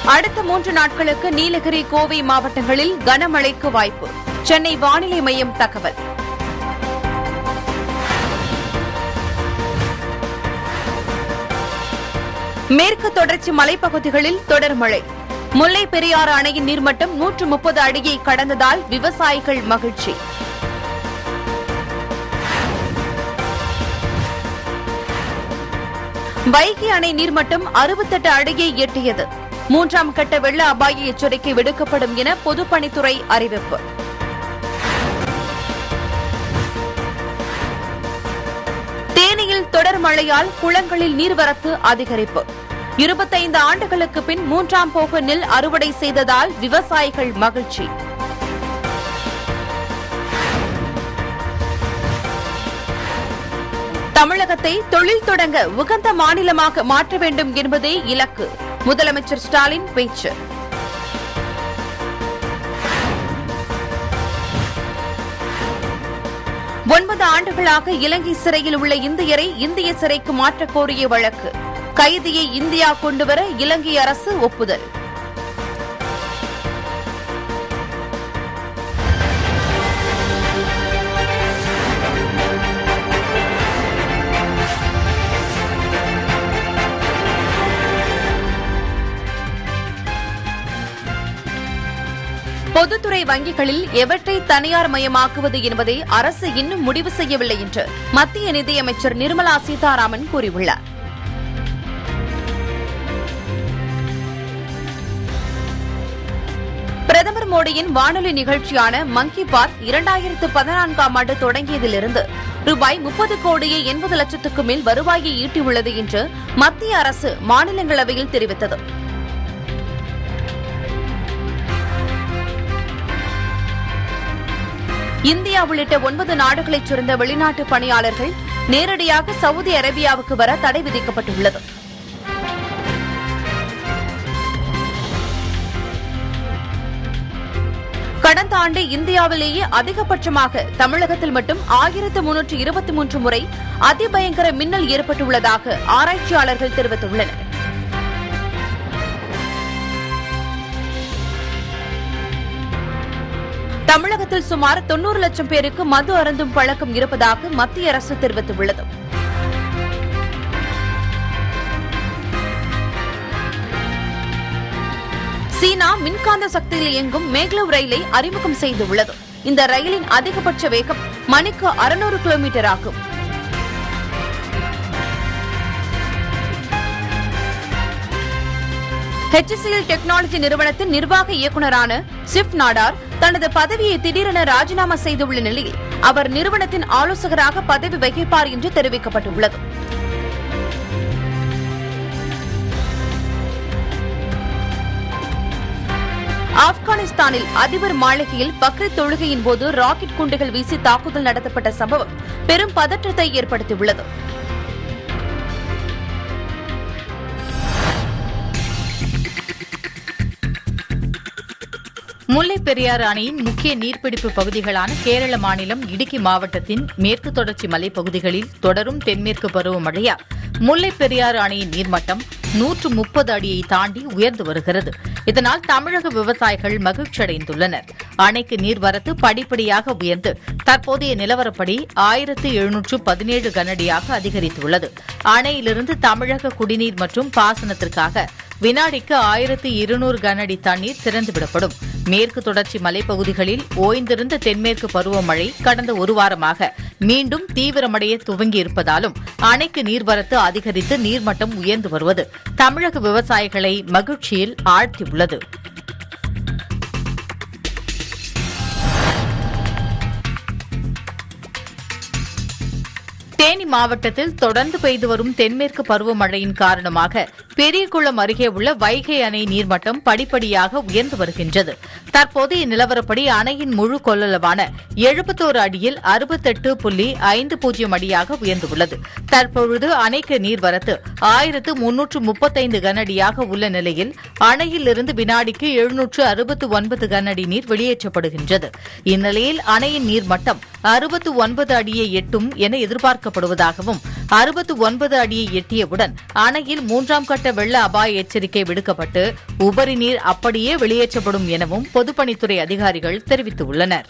அடுத்த மூன்று நாட்களுக்கு நீலகிரி கோவை மாவட்டங்களில் கனமழைக்கு வாய்ப்பு சென்னை வானிலை மையம் தகவல் மேற்கு தொடர்ச்சி மலைப்பகுதிகளில் தொடர் மழை முல்லை பெரியாறு அணையின் நீர்மட்டம் நூற்று முப்பது அடியை கடந்ததால் விவசாயிகள் மகிழ்ச்சி வைகை அணை நீர்மட்டம் அறுபத்தெட்டு அடியை எட்டியது மூன்றாம் கட்ட வெள்ள அபாய எச்சரிக்கை விடுக்கப்படும் என பொதுப்பணித்துறை அறிவிப்பு தேனியில் தொடர் மழையால் குளங்களில் நீர்வரத்து அதிகரிப்பு இருபத்தைந்து ஆண்டுகளுக்கு பின் மூன்றாம் போக நெல் அறுவடை செய்ததால் விவசாயிகள் மகிழ்ச்சி தமிழகத்தை தொழில் தொடங்க உகந்த மாநிலமாக மாற்ற வேண்டும் என்பதே இலக்கு முதலமைச்சர் ஸ்டாலின் பேச்சு ஒன்பது ஆண்டுகளாக இலங்கை சிறையில் உள்ள இந்தியரை இந்திய சிறைக்கு மாற்றக் கோரிய வழக்கு கைதியை இந்தியா கொண்டுவர இலங்கை அரசு ஒப்புதல் பொதுத்துறை வங்கிகளில் எவற்றை தனியார் மயமாக்குவது என்பதை அரசு இன்னும் முடிவு செய்யவில்லை என்று மத்திய நிதியமைச்சர் நிர்மலா சீதாராமன் கூறியுள்ளார் பிரதமர் மோடியின் வானொலி நிகழ்ச்சியான மன் கி பாத் இரண்டாயிரத்து பதினான்காம் ஆண்டு தொடங்கியதிலிருந்து ரூபாய் முப்பது கோடியே எண்பது லட்சத்துக்கு மேல் வருவாயை ஈட்டியுள்ளது என்று மத்திய அரசு மாநிலங்களவையில் தெரிவித்தது இந்தியா உள்ளிட்ட ஒன்பது நாடுகளைச் சேர்ந்த வெளிநாட்டு பணியாளர்கள் நேரடியாக சவுதி அரேபியாவுக்கு வர தடை விதிக்கப்பட்டுள்ளது கடந்த ஆண்டு இந்தியாவிலேயே அதிகபட்சமாக தமிழகத்தில் மட்டும் ஆயிரத்து முன்னூற்று இருபத்தி மூன்று முறை அதிபயங்கர மின்னல் ஏற்பட்டுள்ளதாக ஆராய்ச்சியாளர்கள் தெரிவித்துள்ளனர் தமிழகத்தில் சுமார் தொன்னூறு லட்சம் பேருக்கு மது அருந்தும் பழக்கம் இருப்பதாக மத்திய அரசு தெரிவித்துள்ளது சீனா மின்காந்த சக்தியில் இயங்கும் மேக்லவ் ரயிலை அறிமுகம் செய்துள்ளது இந்த ரயிலின் அதிகபட்ச வேகம் மணிக்கு அறுநூறு கிலோமீட்டர் ஆகும் ஹெச்சிஎல் டெக்னாலஜி நிறுவனத்தின் நிர்வாக இயக்குநரான சிப் நாடார் தனது பதவியை திடீரென ராஜினாமா செய்துள்ள நிலையில் அவர் நிறுவனத்தின் ஆலோசகராக பதவி வகிப்பார் என்று தெரிவிக்கப்பட்டுள்ளது ஆப்கானிஸ்தானில் அதிபர் மாளிகையில் பக்ரீத் தொழுகையின் போது ராக்கெட் குண்டுகள் வீசி தாக்குதல் நடத்தப்பட்ட சம்பவம் பெரும் பதற்றத்தை ஏற்படுத்தியுள்ளது முல்லைப் பெரியாறு அணையின் முக்கிய நீர்பிடிப்பு பகுதிகளான கேரள மாநிலம் இடுக்கி மாவட்டத்தின் மேற்கு தொடர்ச்சி மலைப்பகுதிகளில் தொடரும் தென்மேற்கு பருவமழையால் முல்லைப் பெரியாறு அணையின் நீர்மட்டம் நூற்று முப்பது அடியை தாண்டி உயர்ந்து வருகிறது இதனால் தமிழக விவசாயிகள் மகிழ்ச்சியடைந்துள்ளனர் அணைக்கு நீர்வரத்து படிப்படியாக உயர்ந்து தற்போதைய நிலவரப்படி ஆயிரத்து எழுநூற்று பதினேழு கனஅடியாக அதிகரித்துள்ளது அணையிலிருந்து தமிழக குடிநீர் மற்றும் பாசனத்திற்காக வினாடிக்கு ஆயிரத்து இருநூறு கனஅடி தண்ணீர் திறந்துவிடப்படும் மேற்கு தொடர்ச்சி மலைப்பகுதிகளில் ஓய்ந்திருந்த தென்மேற்கு பருவமழை கடந்த ஒரு வாரமாக மீண்டும் தீவிரமடைய துவங்கியிருப்பதாலும் அணைக்கு நீர்வரத்து அதிகரித்து நீர்மட்டம் உயர்ந்து வருவது தமிழக விவசாயிகளை மகிழ்ச்சியில் ஆழ்த்தியுள்ளது தேனி மாவட்டத்தில் தொடர்ந்து பெய்து வரும் தென்மேற்கு பருவமழையின் காரணமாக பெரியகுளம் அருகே உள்ள வைகை அணை நீர்மட்டம் படிப்படியாக உயர்ந்து வருகின்றது தற்போதைய நிலவரப்படி அணையின் முழு கொள்ளளவான எழுபத்தோரு அடியில் அறுபத்தெட்டு புள்ளி ஐந்து பூஜ்ஜியம் அடியாக உயர்ந்துள்ளது தற்பொழுது அணைக்கு நீர்வரத்து ஆயிரத்து முன்னூற்று முப்பத்தைந்து கனஅடியாக உள்ள நிலையில் அணையிலிருந்து வினாடிக்கு எழுநூற்று அறுபத்து ஒன்பது கனஅடி நீர் வெளியேற்றப்படுகின்றது இந்நிலையில் அணையின் நீர்மட்டம் அறுபத்து ஒன்பது அடியை எட்டும் என எதிர்பார்க்கப்படுகிறது எதிர்பார்க்கப்படுவதாகவும் அறுபத்து ஒன்பது அடியை எட்டியவுடன் அணையில் மூன்றாம் கட்ட வெள்ள அபாய எச்சரிக்கை விடுக்கப்பட்டு உபரி நீர் அப்படியே வெளியேற்றப்படும் எனவும் பொதுப்பணித்துறை அதிகாரிகள் தெரிவித்துள்ளனர்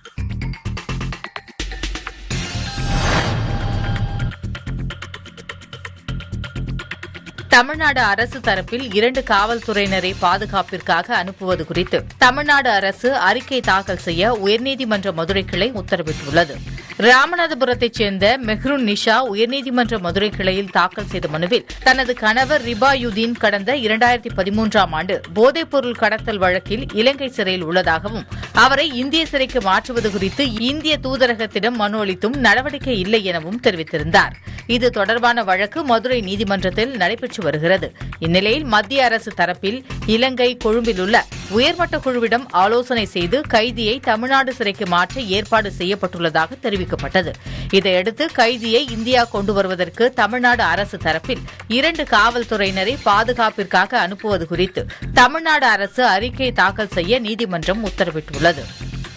தமிழ்நாடு அரசு தரப்பில் இரண்டு காவல்துறையினரை பாதுகாப்பிற்காக அனுப்புவது குறித்து தமிழ்நாடு அரசு அறிக்கை தாக்கல் செய்ய உயர்நீதிமன்ற மதுரை கிளை உத்தரவிட்டுள்ளது ராமநாதபுரத்தைச் சேர்ந்த மெஹ்ருன் நிஷா உயர்நீதிமன்ற மதுரை கிளையில் தாக்கல் செய்த மனுவில் தனது கணவர் ரிபாயுதீன் கடந்த இரண்டாயிரத்தி பதிமூன்றாம் ஆண்டு போதைப்பொருள் கடத்தல் வழக்கில் இலங்கை சிறையில் உள்ளதாகவும் அவரை இந்திய சிறைக்கு மாற்றுவது குறித்து இந்திய தூதரகத்திடம் மனு அளித்தும் நடவடிக்கை இல்லை எனவும் தெரிவித்திருந்தார் இது தொடர்பான வழக்கு மதுரை நீதிமன்றத்தில் நடைபெற்று வருகிறது இந்நிலையில் மத்திய அரசு தரப்பில் இலங்கை கொழும்பில் உள்ள உயர்மட்ட குழுவிடம் ஆலோசனை செய்து கைதியை தமிழ்நாடு சிறைக்கு மாற்ற ஏற்பாடு செய்யப்பட்டுள்ளதாக தெரிவிக்கப்பட்டது இதையடுத்து கைதியை இந்தியா கொண்டு வருவதற்கு தமிழ்நாடு அரசு தரப்பில் இரண்டு காவல்துறையினரை பாதுகாப்பிற்காக அனுப்புவது குறித்து தமிழ்நாடு அரசு அறிக்கை தாக்கல் செய்ய நீதிமன்றம் உத்தரவிட்டுள்ளது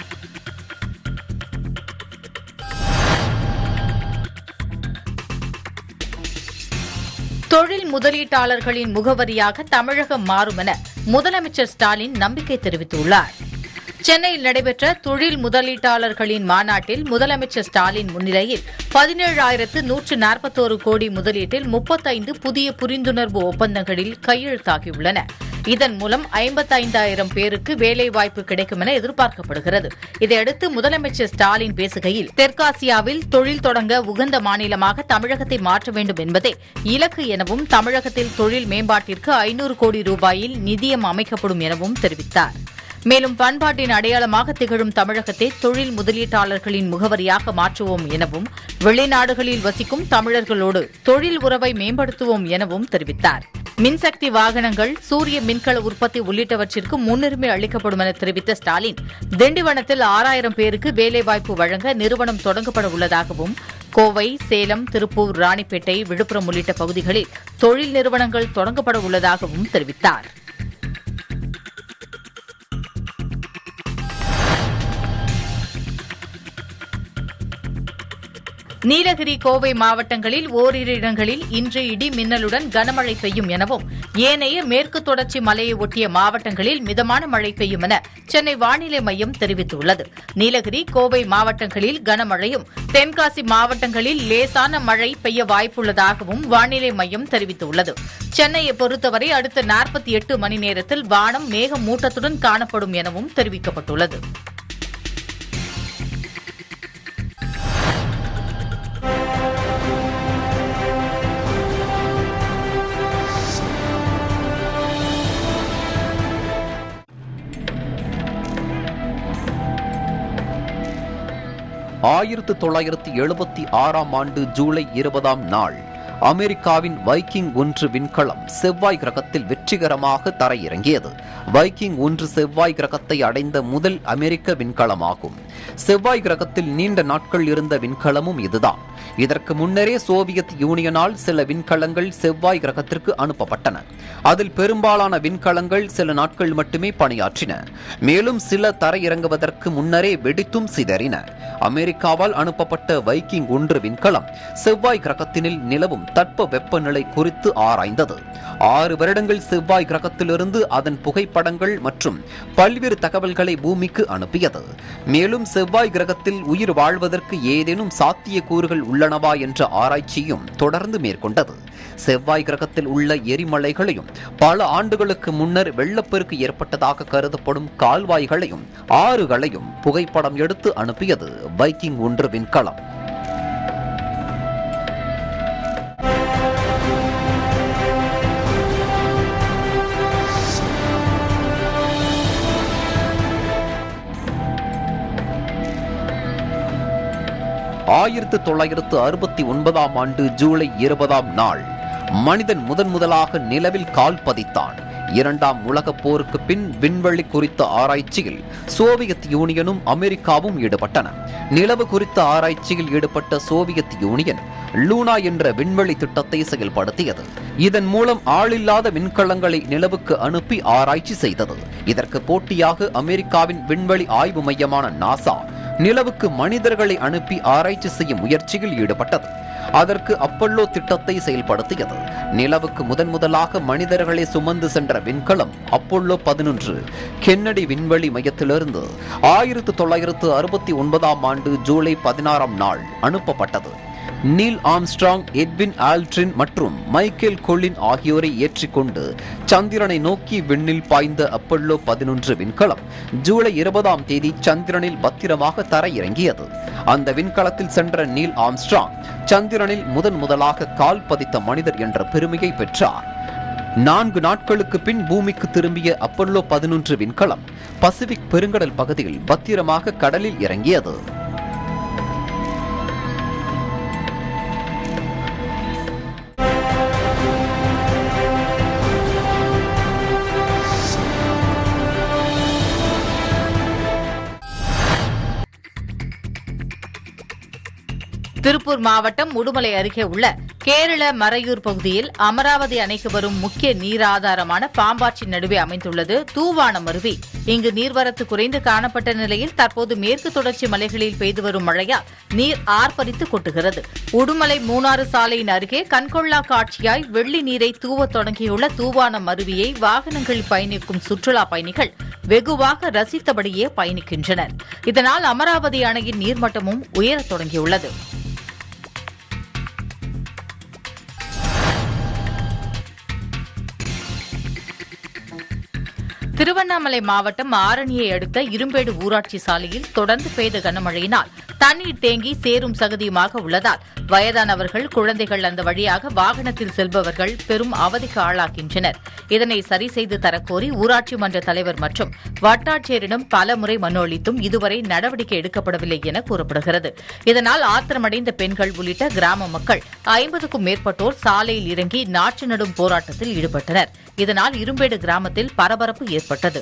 தொழில் முதலீட்டாளர்களின் முகவரியாக தமிழகம் மாறும் என முதலமைச்சர் ஸ்டாலின் நம்பிக்கை தெரிவித்துள்ளார் சென்னையில் நடைபெற்ற தொழில் முதலீட்டாளர்களின் மாநாட்டில் முதலமைச்சர் ஸ்டாலின் முன்னிலையில் பதினேழாயிரத்து நூற்று நாற்பத்தோரு கோடி முதலீட்டில் முப்பத்தைந்து புதிய புரிந்துணர்வு ஒப்பந்தங்களில் கையெழுத்தாகியுள்ளன இதன் மூலம் ஐம்பத்தைந்தாயிரம் பேருக்கு வேலைவாய்ப்பு கிடைக்கும் என எதிர்பார்க்கப்படுகிறது இதையடுத்து முதலமைச்சர் ஸ்டாலின் பேசுகையில் தெற்காசியாவில் தொழில் தொடங்க உகந்த மாநிலமாக தமிழகத்தை மாற்ற வேண்டும் என்பதே இலக்கு எனவும் தமிழகத்தில் தொழில் மேம்பாட்டிற்கு ஐநூறு கோடி ரூபாயில் நிதியம் அமைக்கப்படும் எனவும் தெரிவித்தார் மேலும் பண்பாட்டின் அடையாளமாக திகழும் தமிழகத்தை தொழில் முதலீட்டாளர்களின் முகவரியாக மாற்றுவோம் எனவும் வெளிநாடுகளில் வசிக்கும் தமிழர்களோடு தொழில் உறவை மேம்படுத்துவோம் எனவும் தெரிவித்தார் மின்சக்தி வாகனங்கள் சூரிய மின்கல உற்பத்தி உள்ளிட்டவற்றிற்கு முன்னுரிமை அளிக்கப்படும் என தெரிவித்த ஸ்டாலின் திண்டிவனத்தில் ஆறாயிரம் பேருக்கு வேலைவாய்ப்பு வழங்க நிறுவனம் தொடங்கப்பட உள்ளதாகவும் கோவை சேலம் திருப்பூர் ராணிப்பேட்டை விழுப்புரம் உள்ளிட்ட பகுதிகளில் தொழில் நிறுவனங்கள் தொடங்கப்பட உள்ளதாகவும் தெரிவித்தார் நீலகிரி கோவை மாவட்டங்களில் ஓரிரு இடங்களில் இன்று இடி மின்னலுடன் கனமழை பெய்யும் எனவும் ஏனைய மேற்கு தொடர்ச்சி மலையை ஒட்டிய மாவட்டங்களில் மிதமான மழை பெய்யும் என சென்னை வானிலை மையம் தெரிவித்துள்ளது நீலகிரி கோவை மாவட்டங்களில் கனமழையும் தென்காசி மாவட்டங்களில் லேசான மழை பெய்ய வாய்ப்புள்ளதாகவும் வானிலை மையம் தெரிவித்துள்ளது சென்னையை பொறுத்தவரை அடுத்த நாற்பத்தி எட்டு மணி நேரத்தில் வானம் மேகமூட்டத்துடன் காணப்படும் எனவும் தெரிவிக்கப்பட்டுள்ளது ஆயிரத்து தொள்ளாயிரத்தி எழுபத்தி ஆறாம் ஆண்டு ஜூலை இருபதாம் நாள் அமெரிக்காவின் வைக்கிங் ஒன்று விண்கலம் செவ்வாய் கிரகத்தில் வெற்றிகரமாக தரையிறங்கியது வைக்கிங் ஒன்று செவ்வாய் கிரகத்தை அடைந்த முதல் அமெரிக்க விண்கலமாகும் செவ்வாய் கிரகத்தில் நீண்ட நாட்கள் இருந்த விண்கலமும் இதுதான் இதற்கு முன்னரே சோவியத் யூனியனால் சில விண்கலங்கள் செவ்வாய் கிரகத்திற்கு அனுப்பப்பட்டன அதில் பெரும்பாலான விண்கலங்கள் சில நாட்கள் மட்டுமே பணியாற்றின மேலும் சில தரையிறங்குவதற்கு முன்னரே வெடித்தும் சிதறின அமெரிக்காவால் அனுப்பப்பட்ட வைக்கிங் ஒன்று விண்கலம் செவ்வாய் கிரகத்தினில் நிலவும் தட்ப வெப்பநிலை குறித்து ஆராய்ந்தது ஆறு வருடங்கள் செவ்வாய் கிரகத்திலிருந்து அதன் புகைப்படங்கள் மற்றும் பல்வேறு தகவல்களை பூமிக்கு அனுப்பியது மேலும் செவ்வாய் கிரகத்தில் உயிர் வாழ்வதற்கு ஏதேனும் சாத்தியக்கூறுகள் உள்ளனவா என்ற ஆராய்ச்சியும் தொடர்ந்து மேற்கொண்டது செவ்வாய் கிரகத்தில் உள்ள எரிமலைகளையும் பல ஆண்டுகளுக்கு முன்னர் வெள்ளப்பெருக்கு ஏற்பட்டதாக கருதப்படும் கால்வாய்களையும் ஆறுகளையும் புகைப்படம் எடுத்து அனுப்பியது பைக்கிங் ஒன்று விண்கலம் ஆயிரத்து தொள்ளாயிரத்து அறுபத்தி ஒன்பதாம் ஆண்டு ஜூலை இருபதாம் நாள் மனிதன் முதன் முதலாக நிலவில் கால் பதித்தான் இரண்டாம் உலகப் போருக்கு பின் விண்வெளி குறித்த ஆராய்ச்சியில் சோவியத் யூனியனும் அமெரிக்காவும் ஈடுபட்டன நிலவு குறித்த ஆராய்ச்சியில் ஈடுபட்ட சோவியத் யூனியன் லூனா என்ற விண்வெளி திட்டத்தை செயல்படுத்தியது இதன் மூலம் ஆளில்லாத விண்கலங்களை நிலவுக்கு அனுப்பி ஆராய்ச்சி செய்தது இதற்கு போட்டியாக அமெரிக்காவின் விண்வெளி ஆய்வு மையமான நாசா நிலவுக்கு மனிதர்களை அனுப்பி ஆராய்ச்சி செய்யும் முயற்சியில் ஈடுபட்டது அதற்கு அப்பல்லோ திட்டத்தை செயல்படுத்தியது நிலவுக்கு முதன் முதலாக மனிதர்களை சுமந்து சென்ற விண்கலம் அப்போல்லோ பதினொன்று கென்னடி விண்வெளி மையத்திலிருந்து ஆயிரத்து தொள்ளாயிரத்து அறுபத்தி ஒன்பதாம் ஆண்டு ஜூலை பதினாறாம் நாள் அனுப்பப்பட்டது நீல் ஆம்ஸ்ட்ராங் எட்வின் ஆல்ட்ரின் மற்றும் மைக்கேல் கொலின் ஆகியோரை ஏற்றிக்கொண்டு சந்திரனை நோக்கி விண்ணில் பாய்ந்த அப்பல்லோ பதினொன்று விண்கலம் ஜூலை இருபதாம் தேதி சந்திரனில் பத்திரமாக தரையிறங்கியது அந்த விண்கலத்தில் சென்ற நீல் ஆம்ஸ்ட்ராங் சந்திரனில் முதன் முதலாக கால் பதித்த மனிதர் என்ற பெருமையை பெற்றார் நான்கு நாட்களுக்கு பின் பூமிக்கு திரும்பிய அப்பல்லோ பதினொன்று விண்கலம் பசிபிக் பெருங்கடல் பகுதியில் பத்திரமாக கடலில் இறங்கியது திருப்பூர் மாவட்டம் உடுமலை அருகே உள்ள கேரள மறையூர் பகுதியில் அமராவதி அணைக்கு வரும் முக்கிய நீர் ஆதாரமான பாம்பாற்றி நடுவே அமைந்துள்ளது தூவானம் அருவி இங்கு நீர்வரத்து குறைந்து காணப்பட்ட நிலையில் தற்போது மேற்கு தொடர்ச்சி மலைகளில் பெய்து வரும் மழையால் நீர் ஆர்ப்பரித்து கொட்டுகிறது உடுமலை மூணாறு சாலையின் அருகே கண்கொள்ளா காட்சியாய் வெள்ளி நீரை தூவத் தொடங்கியுள்ள தூவானம் அருவியை வாகனங்கள் பயணிக்கும் சுற்றுலா பயணிகள் வெகுவாக ரசித்தபடியே பயணிக்கின்றனர் இதனால் அமராவதி அணையின் நீர்மட்டமும் உயரத் தொடங்கியுள்ளது திருவண்ணாமலை மாவட்டம் ஆரணியை அடுத்த இரும்பேடு ஊராட்சி சாலையில் தொடர்ந்து பெய்த கனமழையினால் தண்ணீர் தேங்கி சேரும் சகதியுமாக உள்ளதால் வயதானவர்கள் குழந்தைகள் அந்த வழியாக வாகனத்தில் செல்பவர்கள் பெரும் அவதிக்கு ஆளாகின்றனர் இதனை சரி செய்து தரக்கோரி ஊராட்சி மன்ற தலைவர் மற்றும் வட்டாட்சியரிடம் பல முறை மனு அளித்தும் இதுவரை நடவடிக்கை எடுக்கப்படவில்லை என கூறப்படுகிறது இதனால் ஆத்திரமடைந்த பெண்கள் உள்ளிட்ட கிராம மக்கள் ஐம்பதுக்கும் மேற்பட்டோர் சாலையில் இறங்கி நாற்று நடும் போராட்டத்தில் ஈடுபட்டனர் இதனால் இரும்பேடு கிராமத்தில் பரபரப்பு ஏற்பட்டது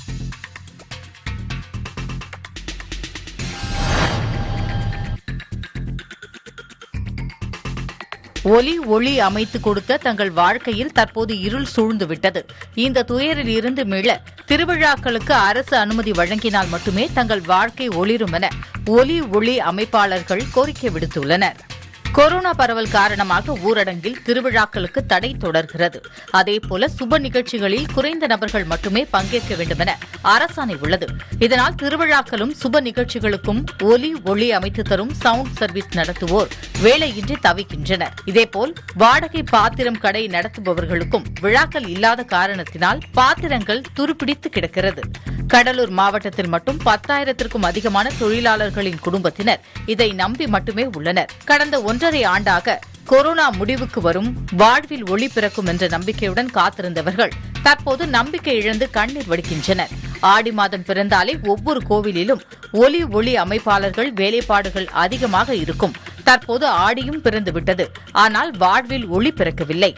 ஒலி ஒளி அமைத்து கொடுத்த தங்கள் வாழ்க்கையில் தற்போது இருள் சூழ்ந்து விட்டது இந்த துயரில் இருந்து மீள திருவிழாக்களுக்கு அரசு அனுமதி வழங்கினால் மட்டுமே தங்கள் வாழ்க்கை ஒளிரும் என ஒலி ஒளி அமைப்பாளர்கள் கோரிக்கை விடுத்துள்ளனர் கொரோனா பரவல் காரணமாக ஊரடங்கில் திருவிழாக்களுக்கு தடை தொடர்கிறது அதேபோல சுப நிகழ்ச்சிகளில் குறைந்த நபர்கள் மட்டுமே பங்கேற்க வேண்டும் என அரசாணை உள்ளது இதனால் திருவிழாக்களும் சுப நிகழ்ச்சிகளுக்கும் ஒலி ஒளி அமைத்து தரும் சவுண்ட் சர்வீஸ் நடத்துவோர் வேலையின்றி தவிக்கின்றனர் இதேபோல் வாடகை பாத்திரம் கடை நடத்துபவர்களுக்கும் விழாக்கள் இல்லாத காரணத்தினால் பாத்திரங்கள் துருப்பிடித்து கிடக்கிறது கடலூர் மாவட்டத்தில் மட்டும் பத்தாயிரத்திற்கும் அதிகமான தொழிலாளர்களின் குடும்பத்தினர் இதை நம்பி மட்டுமே உள்ளனர் கடந்த ஒன்றரை ஆண்டாக கொரோனா முடிவுக்கு வரும் வாழ்வில் ஒளி பிறக்கும் என்ற நம்பிக்கையுடன் காத்திருந்தவர்கள் தற்போது நம்பிக்கை இழந்து கண்ணீர் வடிக்கின்றனர் ஆடி மாதம் பிறந்தாலே ஒவ்வொரு கோவிலிலும் ஒலி ஒளி அமைப்பாளர்கள் வேலைப்பாடுகள் அதிகமாக இருக்கும் தற்போது ஆடியும் பிறந்துவிட்டது ஆனால் வாழ்வில் ஒளி பிறக்கவில்லை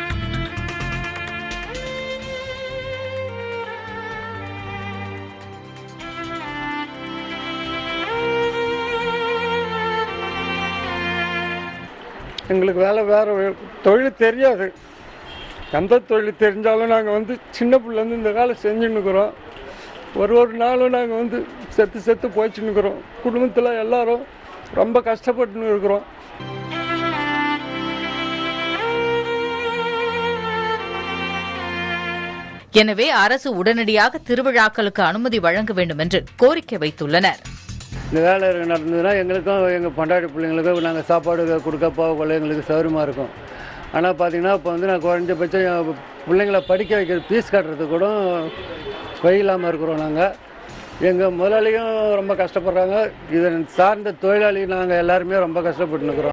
எங்களுக்கு வேலை வேறு தொழில் தெரியாது எந்த தொழில் தெரிஞ்சாலும் நாங்கள் வந்து சின்ன பிள்ளைலேருந்து இந்த வேலை செஞ்சுன்னுக்குறோம் ஒரு ஒரு நாளும் நாங்கள் வந்து செத்து செத்து போச்சுன்னுக்குறோம் குடும்பத்தில் எல்லாரும் ரொம்ப கஷ்டப்பட்டுன்னு இருக்கிறோம் எனவே அரசு உடனடியாக திருவிழாக்களுக்கு அனுமதி வழங்க வேண்டும் என்று கோரிக்கை வைத்துள்ளனர் இந்த வேலை நடந்ததுன்னா எங்களுக்கும் எங்கள் பொண்டாட்டி பிள்ளைங்களுக்கும் நாங்கள் சாப்பாடு கொடுக்க போகக்குள்ள எங்களுக்கு சௌரியமாக இருக்கும் ஆனால் பார்த்தீங்கன்னா இப்போ வந்து நான் குறைஞ்சபட்சம் என் பிள்ளைங்கள படிக்க வைக்கிற ஃபீஸ் கட்டுறதுக்கு கூட வழி இல்லாமல் இருக்கிறோம் நாங்கள் எங்கள் முதலாளியும் ரொம்ப கஷ்டப்படுறாங்க இதை சார்ந்த தொழிலாளி நாங்கள் எல்லாருமே ரொம்ப கஷ்டப்பட்டு இருக்கிறோம்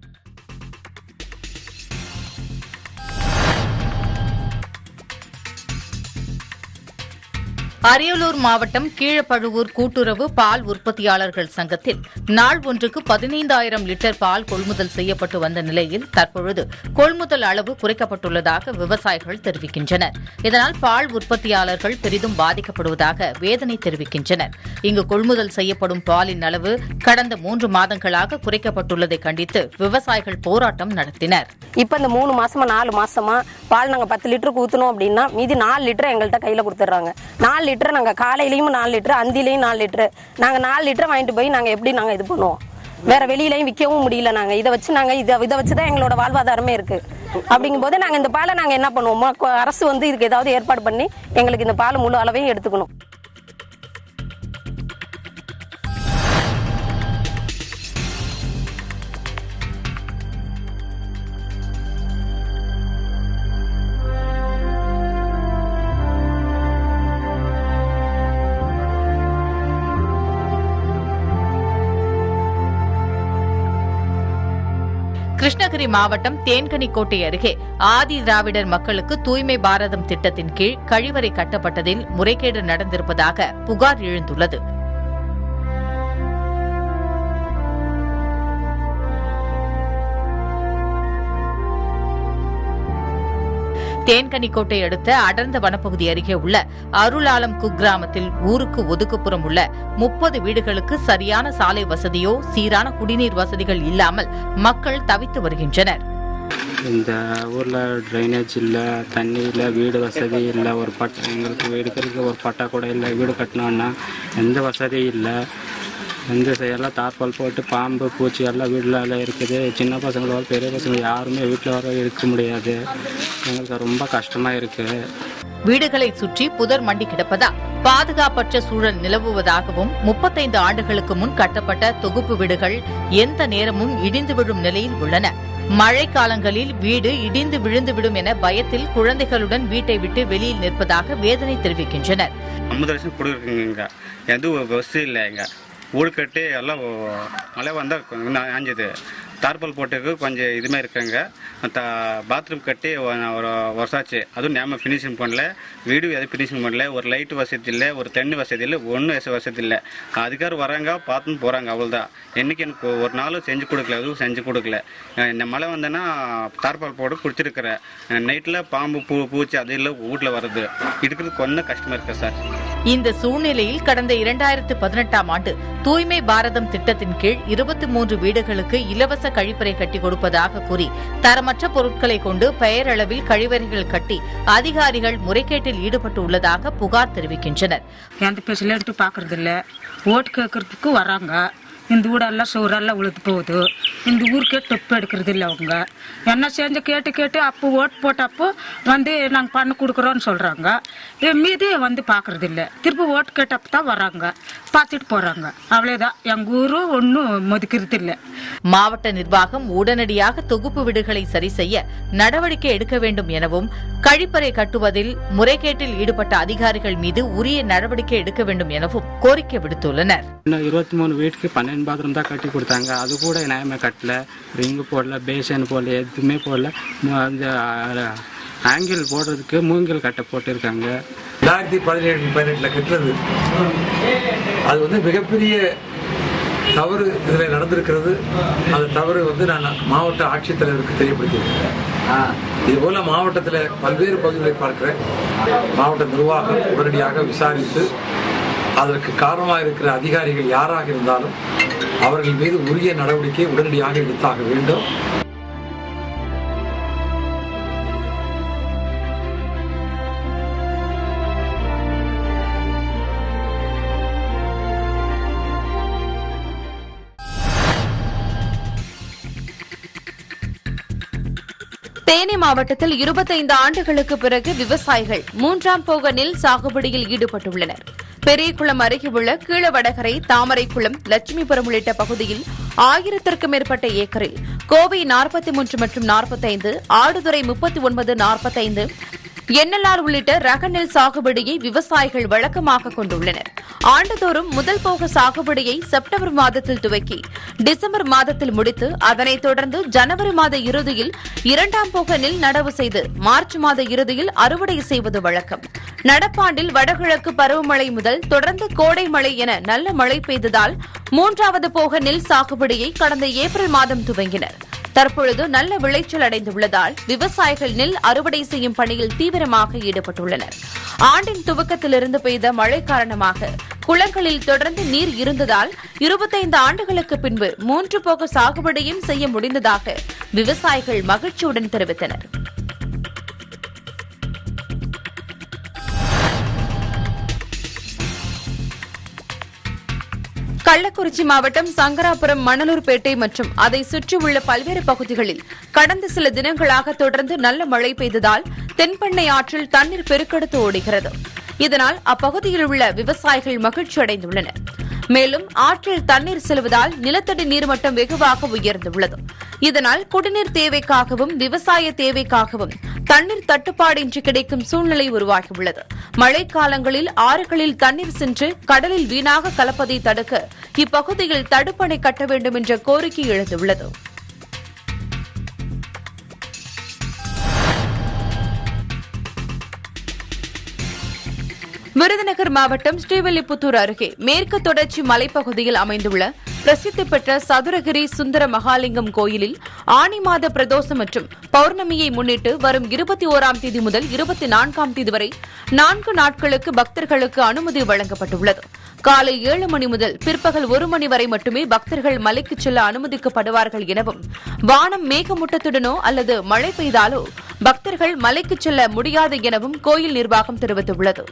அரியலூர் மாவட்டம் கீழப்பழுவூர் கூட்டுறவு பால் உற்பத்தியாளர்கள் சங்கத்தில் நாள் ஒன்றுக்கு பதினைந்தாயிரம் லிட்டர் பால் கொள்முதல் செய்யப்பட்டு வந்த நிலையில் தற்பொழுது கொள்முதல் அளவு குறைக்கப்பட்டுள்ளதாக விவசாயிகள் தெரிவிக்கின்றனர் இதனால் பால் உற்பத்தியாளர்கள் பெரிதும் பாதிக்கப்படுவதாக வேதனை தெரிவிக்கின்றனர் இங்கு கொள்முதல் செய்யப்படும் பாலின் அளவு கடந்த மூன்று மாதங்களாக குறைக்கப்பட்டுள்ளதை கண்டித்து விவசாயிகள் போராட்டம் நடத்தினர் இப்போ இந்த மூணு மாசமா நாலு மாசமா பால் நாங்கள் பத்து லிட்டருக்கு ஊற்றணும் அப்படின்னா மீதி நாலு லிட்டர் எங்கள்கிட்ட கையில் கொடுத்துட்றாங்க நாலு லிட்டர் நாங்கள் காலையிலையும் நாலு லிட்டர் அந்திலையும் நாலு லிட்டர் நாங்கள் நாலு லிட்டர் வாங்கிட்டு போய் நாங்கள் எப்படி நாங்கள் இது பண்ணுவோம் வேற வெளியிலையும் விற்கவும் முடியல நாங்கள் இதை வச்சு நாங்கள் இதை இதை வச்சு தான் எங்களோட வாழ்வாதாரமே இருக்கு அப்படிங்கும்போது நாங்கள் இந்த பாலை நாங்கள் என்ன பண்ணுவோம் மொ- அரசு வந்து இதுக்கு ஏதாவது ஏற்பாடு பண்ணி எங்களுக்கு இந்த பால் முழு அளவையும் எடுத்துக்கணும் கிருஷ்ணகிரி மாவட்டம் தேன்கனிக்கோட்டை அருகே ஆதி திராவிடர் மக்களுக்கு தூய்மை பாரதம் திட்டத்தின் கீழ் கழிவறை கட்டப்பட்டதில் முறைகேடு நடந்திருப்பதாக புகார் எழுந்துள்ளது தேன்கனிக்கோட்டை அடுத்த அடர்ந்த வனப்பகுதி அருகே உள்ள அருளாலம் குக்கிராமத்தில் ஊருக்கு ஒதுக்குப்புறம் உள்ள முப்பது வீடுகளுக்கு சரியான சாலை வசதியோ சீரான குடிநீர் வசதிகள் இல்லாமல் மக்கள் தவித்து வருகின்றனர் இந்த ஊரில் ட்ரைனேஜ் இல்லை தண்ணி இல்லை வீடு வசதி இல்லை ஒரு பட் எங்களுக்கு எடுக்கிறதுக்கு ஒரு பட்டா கூட இல்லை வீடு கட்டணும்னா எந்த வசதியும் இல்லை எந்த ச- எல்லாம் தார்பால் போட்டு பாம்பு பூச்சி எல்லாம் வீட்டில் எல்லாம் இருக்குது சின்ன பசங்களோட பெரிய பசங்க யாருமே வீட்டில் வர இருக்க முடியாது எங்களுக்கு ரொம்ப கஷ்டமாக இருக்குது வீடுகளை சுற்றி புதர் மண்டி கிடப்பதால் பாதுகாப்பற்ற சூழல் நிலவுவதாகவும் முப்பத்தைந்து ஆண்டுகளுக்கு முன் கட்டப்பட்ட தொகுப்பு வீடுகள் எந்த நேரமும் இடிந்து விழும் நிலையில் உள்ளன மழைக்காலங்களில் வீடு இடிந்து விழுந்துவிடும் என பயத்தில் குழந்தைகளுடன் வீட்டை விட்டு வெளியில் நிற்பதாக வேதனை தெரிவிக்கின்றனர் ஐம்பது வருஷம் கொடுக்குறீங்க எதுவும் வசதி இல்லை இங்கே வீடு கட்டி எல்லாம் மழை வந்தால் கொஞ்சம் ஆஞ்சது தார்பால் போட்டுக்கு கொஞ்சம் இதுமே இருக்குங்க த பாத்ரூம் கட்டி ஒ- ஒரு வருஷாச்சு அதுவும் நேம ஃபினிஷிங் பண்ணல வீடு எதுவும் ஃபினிஷிங் பண்ணல ஒரு லைட் வசதி இல்லை ஒரு தண்ணி வசதி இல்லை ஒன்றும் வசதி இல்லை அதுக்கார் வராங்க பார்த்துன்னு போகிறாங்க அவ்வளோதான் என்னைக்கு எனக்கு ஒரு நாளும் செஞ்சு கொடுக்கல எதுவும் செஞ்சு கொடுக்கல அஹ் இந்த மழை வந்தேன்னா தார்பால் போட்டு குடிச்சிருக்கிறேன் நைட்டில் பாம்பு பூ பூச்சி அது இல்லை வீட்டில் வருது இருக்கிறது கொஞ்சம் கஷ்டமாக இருக்குது சார் இந்த சூழ்நிலையில் கடந்த இரண்டாயிரத்து பதினெட்டாம் ஆண்டு தூய்மை பாரதம் திட்டத்தின் கீழ் இருபத்தி மூன்று வீடுகளுக்கு இலவச கழிப்பறை கட்டி கொடுப்பதாக கூறி தரமற்ற பொருட்களை கொண்டு பெயரளவில் கழிவறைகள் கட்டி அதிகாரிகள் முறைகேட்டில் ஈடுபட்டு உள்ளதாக புகார் தெரிவிக்கின்றனர் எந்த ஃபெசிலிட்டி பார்க்கறது இல்ல ஓட்டு கேட்கறதுக்கு வராங்க இந்த வீடெல்லாம் சோறெல்லாம் உழுது போகுது இந்த ஊருக்கே டொப்பு எடுக்கிறது இல்லை அவங்க என்ன செஞ்சு கேட்டு கேட்டு அப்போ ஓட்டு போட்டப்போ வந்து நாங்கள் பண்ணி கொடுக்குறோன்னு சொல்கிறாங்க மீதி வந்து பார்க்கறது இல்லை திருப்பி ஓட்டு கேட்டப்போ தான் வராங்க பார்த்துட்டு போகிறாங்க அவ்வளோதான் எங்கள் ஊரு ஒன்றும் மதிக்கிறது இல்லை மாவட்ட நிர்வாகம் உடனடியாக தொகுப்பு வீடுகளை சரி செய்ய நடவடிக்கை எடுக்க வேண்டும் எனவும் கழிப்பறை கட்டுவதில் முறைகேட்டில் ஈடுபட்ட அதிகாரிகள் மீது உரிய நடவடிக்கை எடுக்க வேண்டும் எனவும் கோரிக்கை விடுத்துள்ளனர் இன்னும் இருபத்தி மூணு வீட்டுக்கு பன்னெண்டு பாத்ரூம் தான் கட்டி கொடுத்தாங்க அது கூட நியாயமே கட்டல ரிங்கு போடல பேசன் போடல எதுவுமே போடல மு- அந்த ஆங்கிள் போடுறதுக்கு மூங்கில் கட்டை போட்டிருக்காங்க ரெண்டாயிரத்தி பதினேழு பதினெட்டில் கட்டுறது அது வந்து மிகப்பெரிய தவறு இதில் நடந்திருக்கிறது அந்த தவறு வந்து நான் மாவட்ட ஆட்சித்தலைவருக்கு தெரியப்படுத்தியிருக்கேன் இது போல மாவட்டத்தில் பல்வேறு பகுதிகளை பார்க்கிறேன் மாவட்ட நிர்வாகம் உடனடியாக விசாரித்து அதற்கு காரணமாக இருக்கிற அதிகாரிகள் யாராக இருந்தாலும் அவர்கள் மீது உரிய நடவடிக்கை உடனடியாக எடுத்தாக வேண்டும் தேனி மாவட்டத்தில் இருபத்தைந்து ஆண்டுகளுக்கு பிறகு விவசாயிகள் மூன்றாம் போக நெல் சாகுபடியில் ஈடுபட்டுள்ளனர் பெரியகுளம் அருகே உள்ள கீழவடகரை தாமரைக்குளம் லட்சுமிபுரம் உள்ளிட்ட பகுதியில் ஆயிரத்திற்கும் மேற்பட்ட ஏக்கரில் கோவை நாற்பத்தி மூன்று மற்றும் நாற்பத்தைந்து ஆடுதுறை முப்பத்தி ஒன்பது நாற்பத்தைந்து என்எல்ஆர் உள்ளிட்ட ரக நெல் சாகுபடியை விவசாயிகள் வழக்கமாக கொண்டுள்ளனர் ஆண்டுதோறும் முதல் போக சாகுபடியை செப்டம்பர் மாதத்தில் துவக்கி டிசம்பர் மாதத்தில் முடித்து அதனைத் தொடர்ந்து ஜனவரி மாத இறுதியில் இரண்டாம் போக நெல் நடவு செய்து மார்ச் மாத இறுதியில் அறுவடை செய்வது வழக்கம் நடப்பாண்டில் வடகிழக்கு பருவமழை முதல் தொடர்ந்து கோடை மழை என நல்ல மழை பெய்ததால் மூன்றாவது போக நெல் சாகுபடியை கடந்த ஏப்ரல் மாதம் துவங்கினர் தற்பொழுது நல்ல விளைச்சல் அடைந்துள்ளதால் விவசாயிகள் நெல் அறுவடை செய்யும் பணியில் தீவிரமாக ஈடுபட்டுள்ளனர் ஆண்டின் துவக்கத்திலிருந்து பெய்த மழை காரணமாக குளங்களில் தொடர்ந்து நீர் இருந்ததால் இருபத்தைந்து ஆண்டுகளுக்கு பின்பு மூன்று போக சாகுபடியும் செய்ய முடிந்ததாக விவசாயிகள் மகிழ்ச்சியுடன் தெரிவித்தனர் கள்ளக்குறிச்சி மாவட்டம் சங்கராபுரம் மணலூர்பேட்டை மற்றும் அதை சுற்றியுள்ள பல்வேறு பகுதிகளில் கடந்த சில தினங்களாக தொடர்ந்து நல்ல மழை பெய்ததால் தென்பெண்ணை ஆற்றில் தண்ணீர் பெருக்கெடுத்து ஓடுகிறது இதனால் அப்பகுதியில் உள்ள விவசாயிகள் மகிழ்ச்சி அடைந்துள்ளனர் மேலும் ஆற்றில் தண்ணீர் செல்வதால் நிலத்தடி நீர்மட்டம் வெகுவாக உயர்ந்துள்ளது இதனால் குடிநீர் தேவைக்காகவும் விவசாய தேவைக்காகவும் தண்ணீர் தட்டுப்பாடின்றி கிடைக்கும் சூழ்நிலை உருவாகியுள்ளது மழைக்காலங்களில் ஆறுகளில் தண்ணீர் சென்று கடலில் வீணாக கலப்பதை தடுக்க இப்பகுதியில் தடுப்பணை கட்ட வேண்டும் என்ற கோரிக்கை எழுந்துள்ளது விருதுநகர் மாவட்டம் ஸ்ரீவில்லிபுத்தூர் அருகே மேற்கு தொடர்ச்சி மலைப்பகுதியில் அமைந்துள்ள பிரசித்தி பெற்ற சதுரகிரி சுந்தர மகாலிங்கம் கோயிலில் ஆனி மாத பிரதோஷம் மற்றும் பௌர்ணமியை முன்னிட்டு வரும் இருபத்தி ஓராம் தேதி முதல் இருபத்தி நான்காம் தேதி வரை நான்கு நாட்களுக்கு பக்தர்களுக்கு அனுமதி வழங்கப்பட்டுள்ளது காலை ஏழு மணி முதல் பிற்பகல் ஒரு மணி வரை மட்டுமே பக்தர்கள் மலைக்கு செல்ல அனுமதிக்கப்படுவார்கள் எனவும் வானம் மேகமூட்டத்துடனோ அல்லது மழை பெய்தாலோ பக்தர்கள் மலைக்கு செல்ல முடியாது எனவும் கோயில் நிர்வாகம் தெரிவித்துள்ளது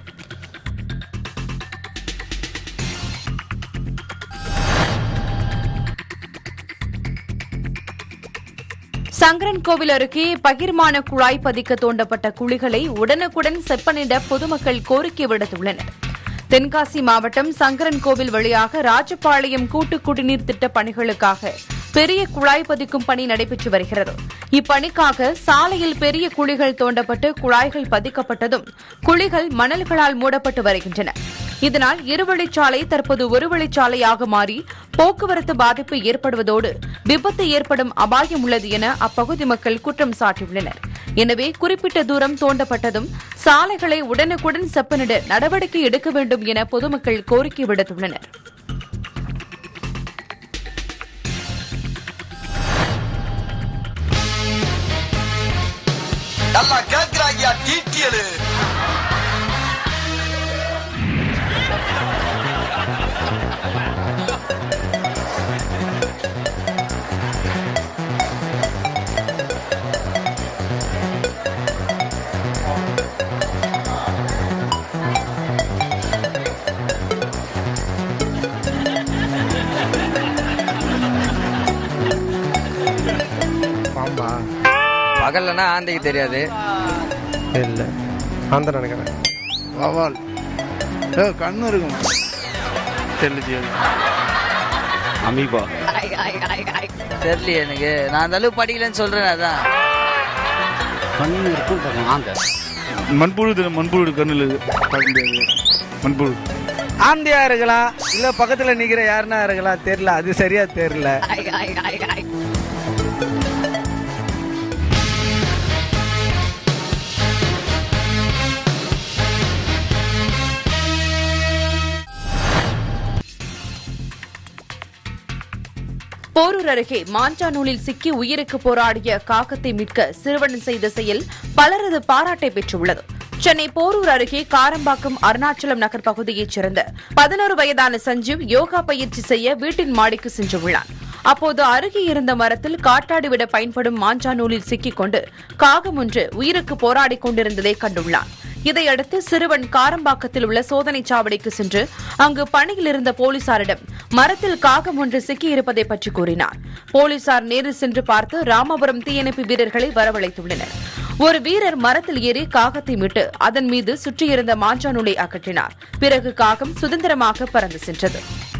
சங்கரன் கோவில் அருகே பகிர்மான குழாய் பதிக்க தோண்டப்பட்ட குழிகளை உடனுக்குடன் செப்பனிட பொதுமக்கள் கோரிக்கை விடுத்துள்ளனர் தென்காசி மாவட்டம் சங்கரன் கோவில் வழியாக ராஜபாளையம் கூட்டு குடிநீர் திட்ட பணிகளுக்காக பெரிய குழாய் பதிக்கும் பணி நடைபெற்று வருகிறது இப்பணிக்காக சாலையில் பெரிய குழிகள் தோண்டப்பட்டு குழாய்கள் பதிக்கப்பட்டதும் குழிகள் மணல்களால் மூடப்பட்டு வருகின்றன இதனால் இருவழிச்சாலை தற்போது ஒரு வழிச்சாலையாக மாறி போக்குவரத்து பாதிப்பு ஏற்படுவதோடு விபத்து ஏற்படும் அபாயம் உள்ளது என அப்பகுதி மக்கள் குற்றம் சாட்டியுள்ளனர் எனவே குறிப்பிட்ட தூரம் தோண்டப்பட்டதும் சாலைகளை உடனுக்குடன் செப்பனிட நடவடிக்கை எடுக்க வேண்டும் என பொதுமக்கள் கோரிக்கை விடுத்துள்ளனர் நல்லா கேக்குறாங்க டீட்டியலு பாம்பா பகல்லனா ஆந்தைக்கு தெரியாது இல்லை அந்த நினைக்கிறேன் வவால் ஏ கண்ணு இருக்கும் தெரியல அமீபா தெரியலையே எனக்கு நான் அந்த அளவுக்கு படிக்கலன்னு சொல்றேன் அதான் கண்ணு இருக்கும் ஆந்த மண்புழு தெரியும், மண்புழு கண்ணில் பார்க்க முடியாது மண்புழு ஆந்தியா இருக்கலாம் இல்ல பக்கத்துல நிக்கிற யாருன்னா இருக்கலாம் தெரியல அது சரியா தெரியல போரூர் அருகே மாஞ்சாநூலில் சிக்கி உயிருக்கு போராடிய காகத்தை மீட்க சிறுவன் செய்த செயல் பலரது பாராட்டை பெற்றுள்ளது சென்னை போரூர் அருகே காரம்பாக்கம் அருணாச்சலம் நகர் பகுதியைச் சேர்ந்த பதினோரு வயதான சஞ்சீவ் யோகா பயிற்சி செய்ய வீட்டின் மாடிக்கு சென்றுள்ளான் அப்போது அருகே இருந்த மரத்தில் காட்டாடி விட பயன்படும் மாஞ்சா நூலில் சிக்கிக் கொண்டு காகம் ஒன்று உயிருக்கு போராடிக் கொண்டிருந்ததை கண்டுள்ளான் இதையடுத்து சிறுவன் காரம்பாக்கத்தில் உள்ள சோதனைச் சாவடிக்கு சென்று அங்கு பணியில் இருந்த போலீசாரிடம் மரத்தில் காகம் ஒன்று சிக்கியிருப்பதை பற்றி கூறினார் போலீசார் நேரில் சென்று பார்த்து ராமபுரம் தீயணைப்பு வீரர்களை வரவழைத்துள்ளனர் ஒரு வீரர் மரத்தில் ஏறி காகத்தை மீட்டு அதன் மீது சுற்றியிருந்த மாஞ்சா நூலை அகற்றினார் பிறகு காகம் சுதந்திரமாக பறந்து சென்றது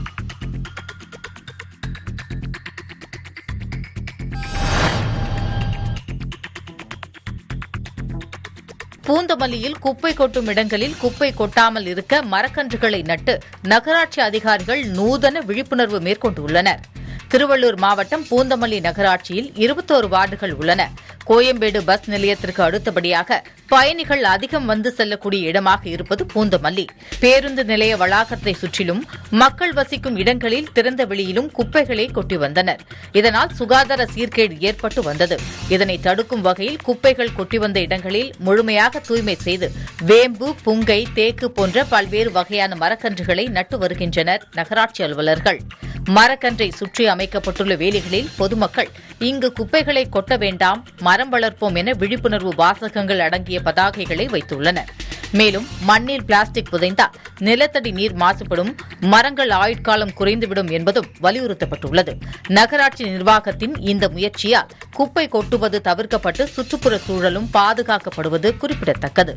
பூந்தமல்லியில் குப்பை கொட்டும் இடங்களில் குப்பை கொட்டாமல் இருக்க மரக்கன்றுகளை நட்டு நகராட்சி அதிகாரிகள் நூதன விழிப்புணர்வு மேற்கொண்டுள்ளனர் திருவள்ளூர் மாவட்டம் பூந்தமல்லி நகராட்சியில் இருபத்தோரு வார்டுகள் உள்ளன கோயம்பேடு பஸ் நிலையத்திற்கு அடுத்தபடியாக பயணிகள் அதிகம் வந்து செல்லக்கூடிய இடமாக இருப்பது பூந்தமல்லி பேருந்து நிலைய வளாகத்தை சுற்றிலும் மக்கள் வசிக்கும் இடங்களில் திறந்த வெளியிலும் குப்பைகளை கொட்டி வந்தனர் இதனால் சுகாதார சீர்கேடு ஏற்பட்டு வந்தது இதனை தடுக்கும் வகையில் குப்பைகள் கொட்டி வந்த இடங்களில் முழுமையாக தூய்மை செய்து வேம்பு புங்கை தேக்கு போன்ற பல்வேறு வகையான மரக்கன்றுகளை நட்டு வருகின்றனர் நகராட்சி அலுவலர்கள் மரக்கன்றை சுற்றி அமைக்கப்பட்டுள்ள வேலிகளில் பொதுமக்கள் இங்கு குப்பைகளை கொட்ட வேண்டாம் மரம் வளர்ப்போம் என விழிப்புணர்வு வாசகங்கள் அடங்கிய பதாகைகளை வைத்துள்ளனர் மேலும் மண்ணில் பிளாஸ்டிக் புதைந்தால் நிலத்தடி நீர் மாசுபடும் மரங்கள் ஆயுட்காலம் குறைந்துவிடும் என்பதும் வலியுறுத்தப்பட்டுள்ளது நகராட்சி நிர்வாகத்தின் இந்த முயற்சியால் குப்பை கொட்டுவது தவிர்க்கப்பட்டு சுற்றுப்புற சூழலும் பாதுகாக்கப்படுவது குறிப்பிடத்தக்கது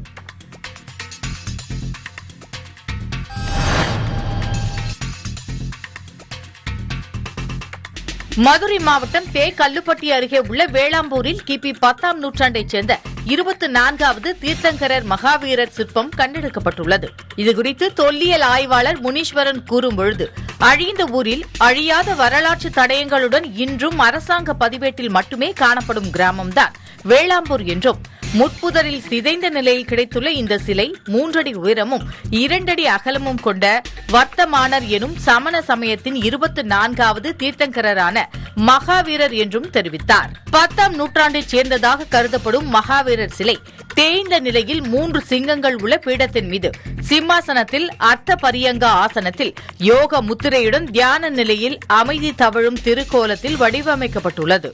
மதுரை மாவட்டம் தே கல்லுப்பட்டி அருகே உள்ள வேளாம்பூரில் கிபி பத்தாம் நூற்றாண்டைச் சேர்ந்த இருபத்தி நான்காவது தீர்த்தங்கரர் மகாவீரர் சிற்பம் கண்டெடுக்கப்பட்டுள்ளது இதுகுறித்து தொல்லியல் ஆய்வாளர் முனீஸ்வரன் கூறும்பொழுது அழிந்த ஊரில் அழியாத வரலாற்று தடயங்களுடன் இன்றும் அரசாங்க பதிவேட்டில் மட்டுமே காணப்படும் கிராமம்தான் வேளாம்பூர் என்றும் முட்புதரில் சிதைந்த நிலையில் கிடைத்துள்ள இந்த சிலை மூன்றடி உயரமும் இரண்டடி அகலமும் கொண்ட வர்த்தமானர் எனும் சமண சமயத்தின் இருபத்தி நான்காவது தீர்த்தங்கரரான மகாவீரர் என்றும் தெரிவித்தார் பத்தாம் நூற்றாண்டைச் சேர்ந்ததாக கருதப்படும் மகாவீரர் சிலை தேய்ந்த நிலையில் மூன்று சிங்கங்கள் உள்ள பீடத்தின் மீது சிம்மாசனத்தில் அர்த்த பரியங்க ஆசனத்தில் யோக முத்திரையுடன் தியான நிலையில் அமைதி தவழும் திருக்கோலத்தில் வடிவமைக்கப்பட்டுள்ளது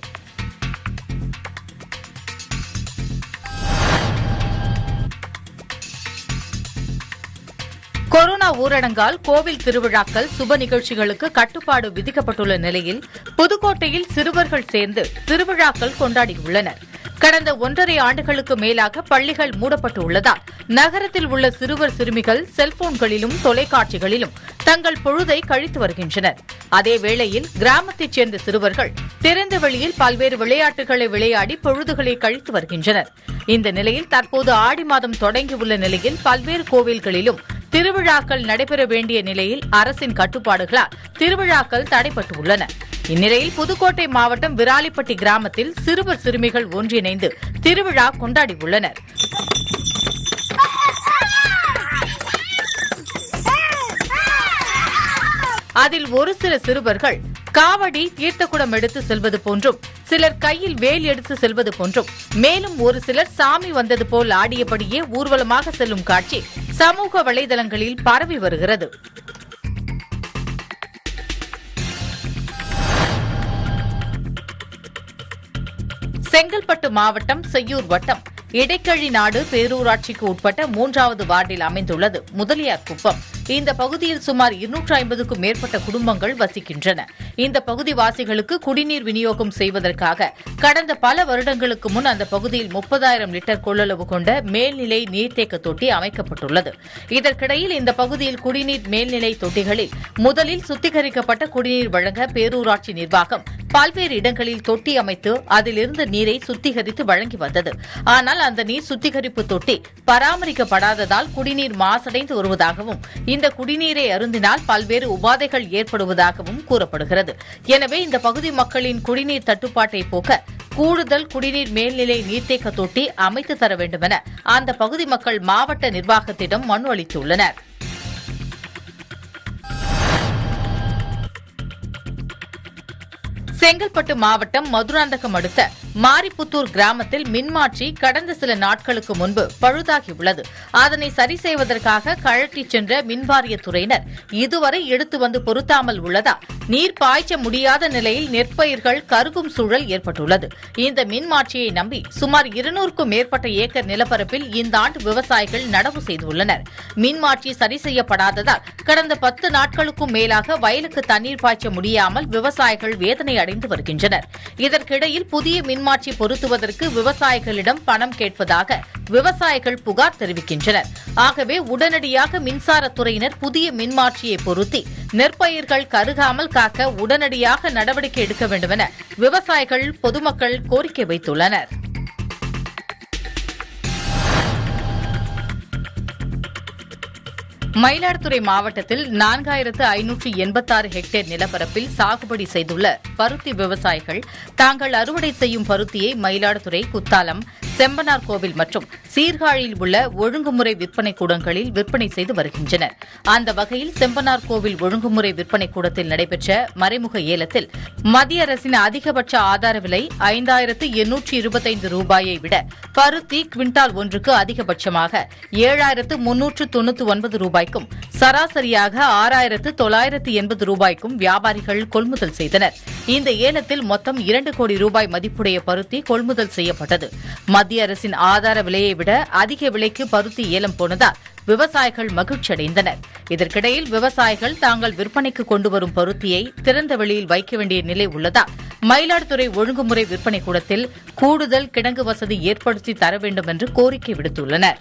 கொரோனா ஊரடங்கால் கோவில் திருவிழாக்கள் சுப நிகழ்ச்சிகளுக்கு கட்டுப்பாடு விதிக்கப்பட்டுள்ள நிலையில் புதுக்கோட்டையில் சிறுவர்கள் சேர்ந்து திருவிழாக்கள் கொண்டாடியுள்ளனர் கடந்த ஒன்றரை ஆண்டுகளுக்கு மேலாக பள்ளிகள் மூடப்பட்டு உள்ளதால் நகரத்தில் உள்ள சிறுவர் சிறுமிகள் செல்போன்களிலும் தொலைக்காட்சிகளிலும் தங்கள் பொழுதை கழித்து வருகின்றனர் அதே வேளையில் கிராமத்தைச் சேர்ந்த சிறுவர்கள் திறந்த வெளியில் பல்வேறு விளையாட்டுகளை விளையாடி பொழுதுகளை கழித்து வருகின்றனர் இந்த நிலையில் தற்போது ஆடி மாதம் தொடங்கியுள்ள நிலையில் பல்வேறு கோவில்களிலும் திருவிழாக்கள் நடைபெற வேண்டிய நிலையில் அரசின் கட்டுப்பாடுகளால் திருவிழாக்கள் தடைப்பட்டு உள்ளன இந்நிலையில் புதுக்கோட்டை மாவட்டம் விராலிப்பட்டி கிராமத்தில் சிறுவர் சிறுமிகள் ஒன்றிணைந்து திருவிழா கொண்டாடியுள்ளனர் அதில் ஒரு சில சிறுவர்கள் காவடி தீர்த்தக்குடம் எடுத்து செல்வது போன்றும் சிலர் கையில் வேல் எடுத்து செல்வது போன்றும் மேலும் ஒரு சிலர் சாமி வந்தது போல் ஆடியபடியே ஊர்வலமாக செல்லும் காட்சி சமூக வலைதளங்களில் பரவி வருகிறது செங்கல்பட்டு மாவட்டம் செய்யூர் வட்டம் இடைக்கழி நாடு பேரூராட்சிக்கு உட்பட்ட மூன்றாவது வார்டில் அமைந்துள்ளது முதலியார் குப்பம் இந்த பகுதியில் சுமார் இருநூற்று ஐம்பதுக்கும் மேற்பட்ட குடும்பங்கள் வசிக்கின்றன இந்த பகுதி வாசிகளுக்கு குடிநீர் விநியோகம் செய்வதற்காக கடந்த பல வருடங்களுக்கு முன் அந்த பகுதியில் முப்பதாயிரம் லிட்டர் கொள்ளளவு கொண்ட மேல்நிலை நீர்த்தேக்க தொட்டி அமைக்கப்பட்டுள்ளது இதற்கிடையில் இந்த பகுதியில் குடிநீர் மேல்நிலை தொட்டிகளில் முதலில் சுத்திகரிக்கப்பட்ட குடிநீர் வழங்க பேரூராட்சி நிர்வாகம் பல்வேறு இடங்களில் தொட்டி அமைத்து அதிலிருந்து நீரை சுத்திகரித்து வழங்கி வந்தது ஆனால் அந்த நீர் சுத்திகரிப்பு தொட்டி பராமரிக்கப்படாததால் குடிநீர் மாசடைந்து வருவதாகவும் இந்த குடிநீரை அருந்தினால் பல்வேறு உபாதைகள் ஏற்படுவதாகவும் கூறப்படுகிறது எனவே இந்த பகுதி மக்களின் குடிநீர் தட்டுப்பாட்டை போக்க கூடுதல் குடிநீர் மேல்நிலை நீர்த்தேக்க தொட்டி அமைத்து தர வேண்டுமென அந்த பகுதி மக்கள் மாவட்ட நிர்வாகத்திடம் மனு அளித்துள்ளனர் செங்கல்பட்டு மாவட்டம் மதுராந்தகம் அடுத்த மாரிப்புத்தூர் கிராமத்தில் மின்மாற்றி கடந்த சில நாட்களுக்கு முன்பு பழுதாகியுள்ளது அதனை சரி செய்வதற்காக கழற்றிச் சென்ற மின்வாரியத்துறையினர் இதுவரை எடுத்து வந்து பொருத்தாமல் உள்ளதால் நீர் பாய்ச்ச முடியாத நிலையில் நெற்பயிர்கள் கருகும் சூழல் ஏற்பட்டுள்ளது இந்த மின்மாற்றியை நம்பி சுமார் இருநூறுக்கும் மேற்பட்ட ஏக்கர் நிலப்பரப்பில் இந்த ஆண்டு விவசாயிகள் நடவு செய்துள்ளனர் மின்மாற்றி சரி செய்யப்படாததால் கடந்த பத்து நாட்களுக்கும் மேலாக வயலுக்கு தண்ணீர் பாய்ச்ச முடியாமல் விவசாயிகள் வேதனை அடைந்து வருகின்றனர் இதற்கிடையில் புதிய மின்மாற்றி பொருத்துவதற்கு விவசாயிகளிடம் பணம் கேட்பதாக விவசாயிகள் புகார் தெரிவிக்கின்றனர் ஆகவே உடனடியாக மின்சாரத்துறையினர் புதிய மின்மாற்றியை பொருத்தி நெற்பயிர்கள் கருகாமல் காக்க உடனடியாக நடவடிக்கை எடுக்க வேண்டுமென விவசாயிகள் பொதுமக்கள் கோரிக்கை வைத்துள்ளனர் மயிலாடுதுறை மாவட்டத்தில் நான்காயிரத்து ஐநூற்று எண்பத்தாறு ஹெக்டேர் நிலப்பரப்பில் சாகுபடி செய்துள்ள பருத்தி விவசாயிகள் தாங்கள் அறுவடை செய்யும் பருத்தியை மயிலாடுதுறை குத்தாலம் செம்பனார் கோவில் மற்றும் சீர்காழியில் உள்ள ஒழுங்குமுறை விற்பனை கூடங்களில் விற்பனை செய்து வருகின்றனர் அந்த வகையில் செம்பனார் கோவில் ஒழுங்குமுறை விற்பனை கூடத்தில் நடைபெற்ற மறைமுக ஏலத்தில் மத்திய அரசின் அதிகபட்ச ஆதார விலை ஐந்தாயிரத்து எண்ணூற்று இருபத்தைந்து ரூபாயை விட பருத்தி குவிண்டால் ஒன்றுக்கு அதிகபட்சமாக ஏழாயிரத்து முன்னூற்று தொன்னூற்று ஒன்பது ரூபாய்க்கும் சராசரியாக ஆறாயிரத்து தொள்ளாயிரத்து எண்பது ரூபாய்க்கும் வியாபாரிகள் கொள்முதல் செய்தனர் இந்த ஏலத்தில் மொத்தம் இரண்டு கோடி ரூபாய் மதிப்புடைய பருத்தி கொள்முதல் செய்யப்பட்டது மத்திய அரசின் ஆதார விலையை விட அதிக விலைக்கு பருத்தி ஏலம் போனதால் விவசாயிகள் மகிழ்ச்சியடைந்தனர் இதற்கிடையில் விவசாயிகள் தாங்கள் விற்பனைக்கு கொண்டு வரும் பருத்தியை திறந்த வெளியில் வைக்க வேண்டிய நிலை உள்ளதால் மயிலாடுதுறை ஒழுங்குமுறை விற்பனை கூடத்தில் கூடுதல் கிடங்கு வசதி ஏற்படுத்தி தர வேண்டும் என்று கோரிக்கை விடுத்துள்ளனர்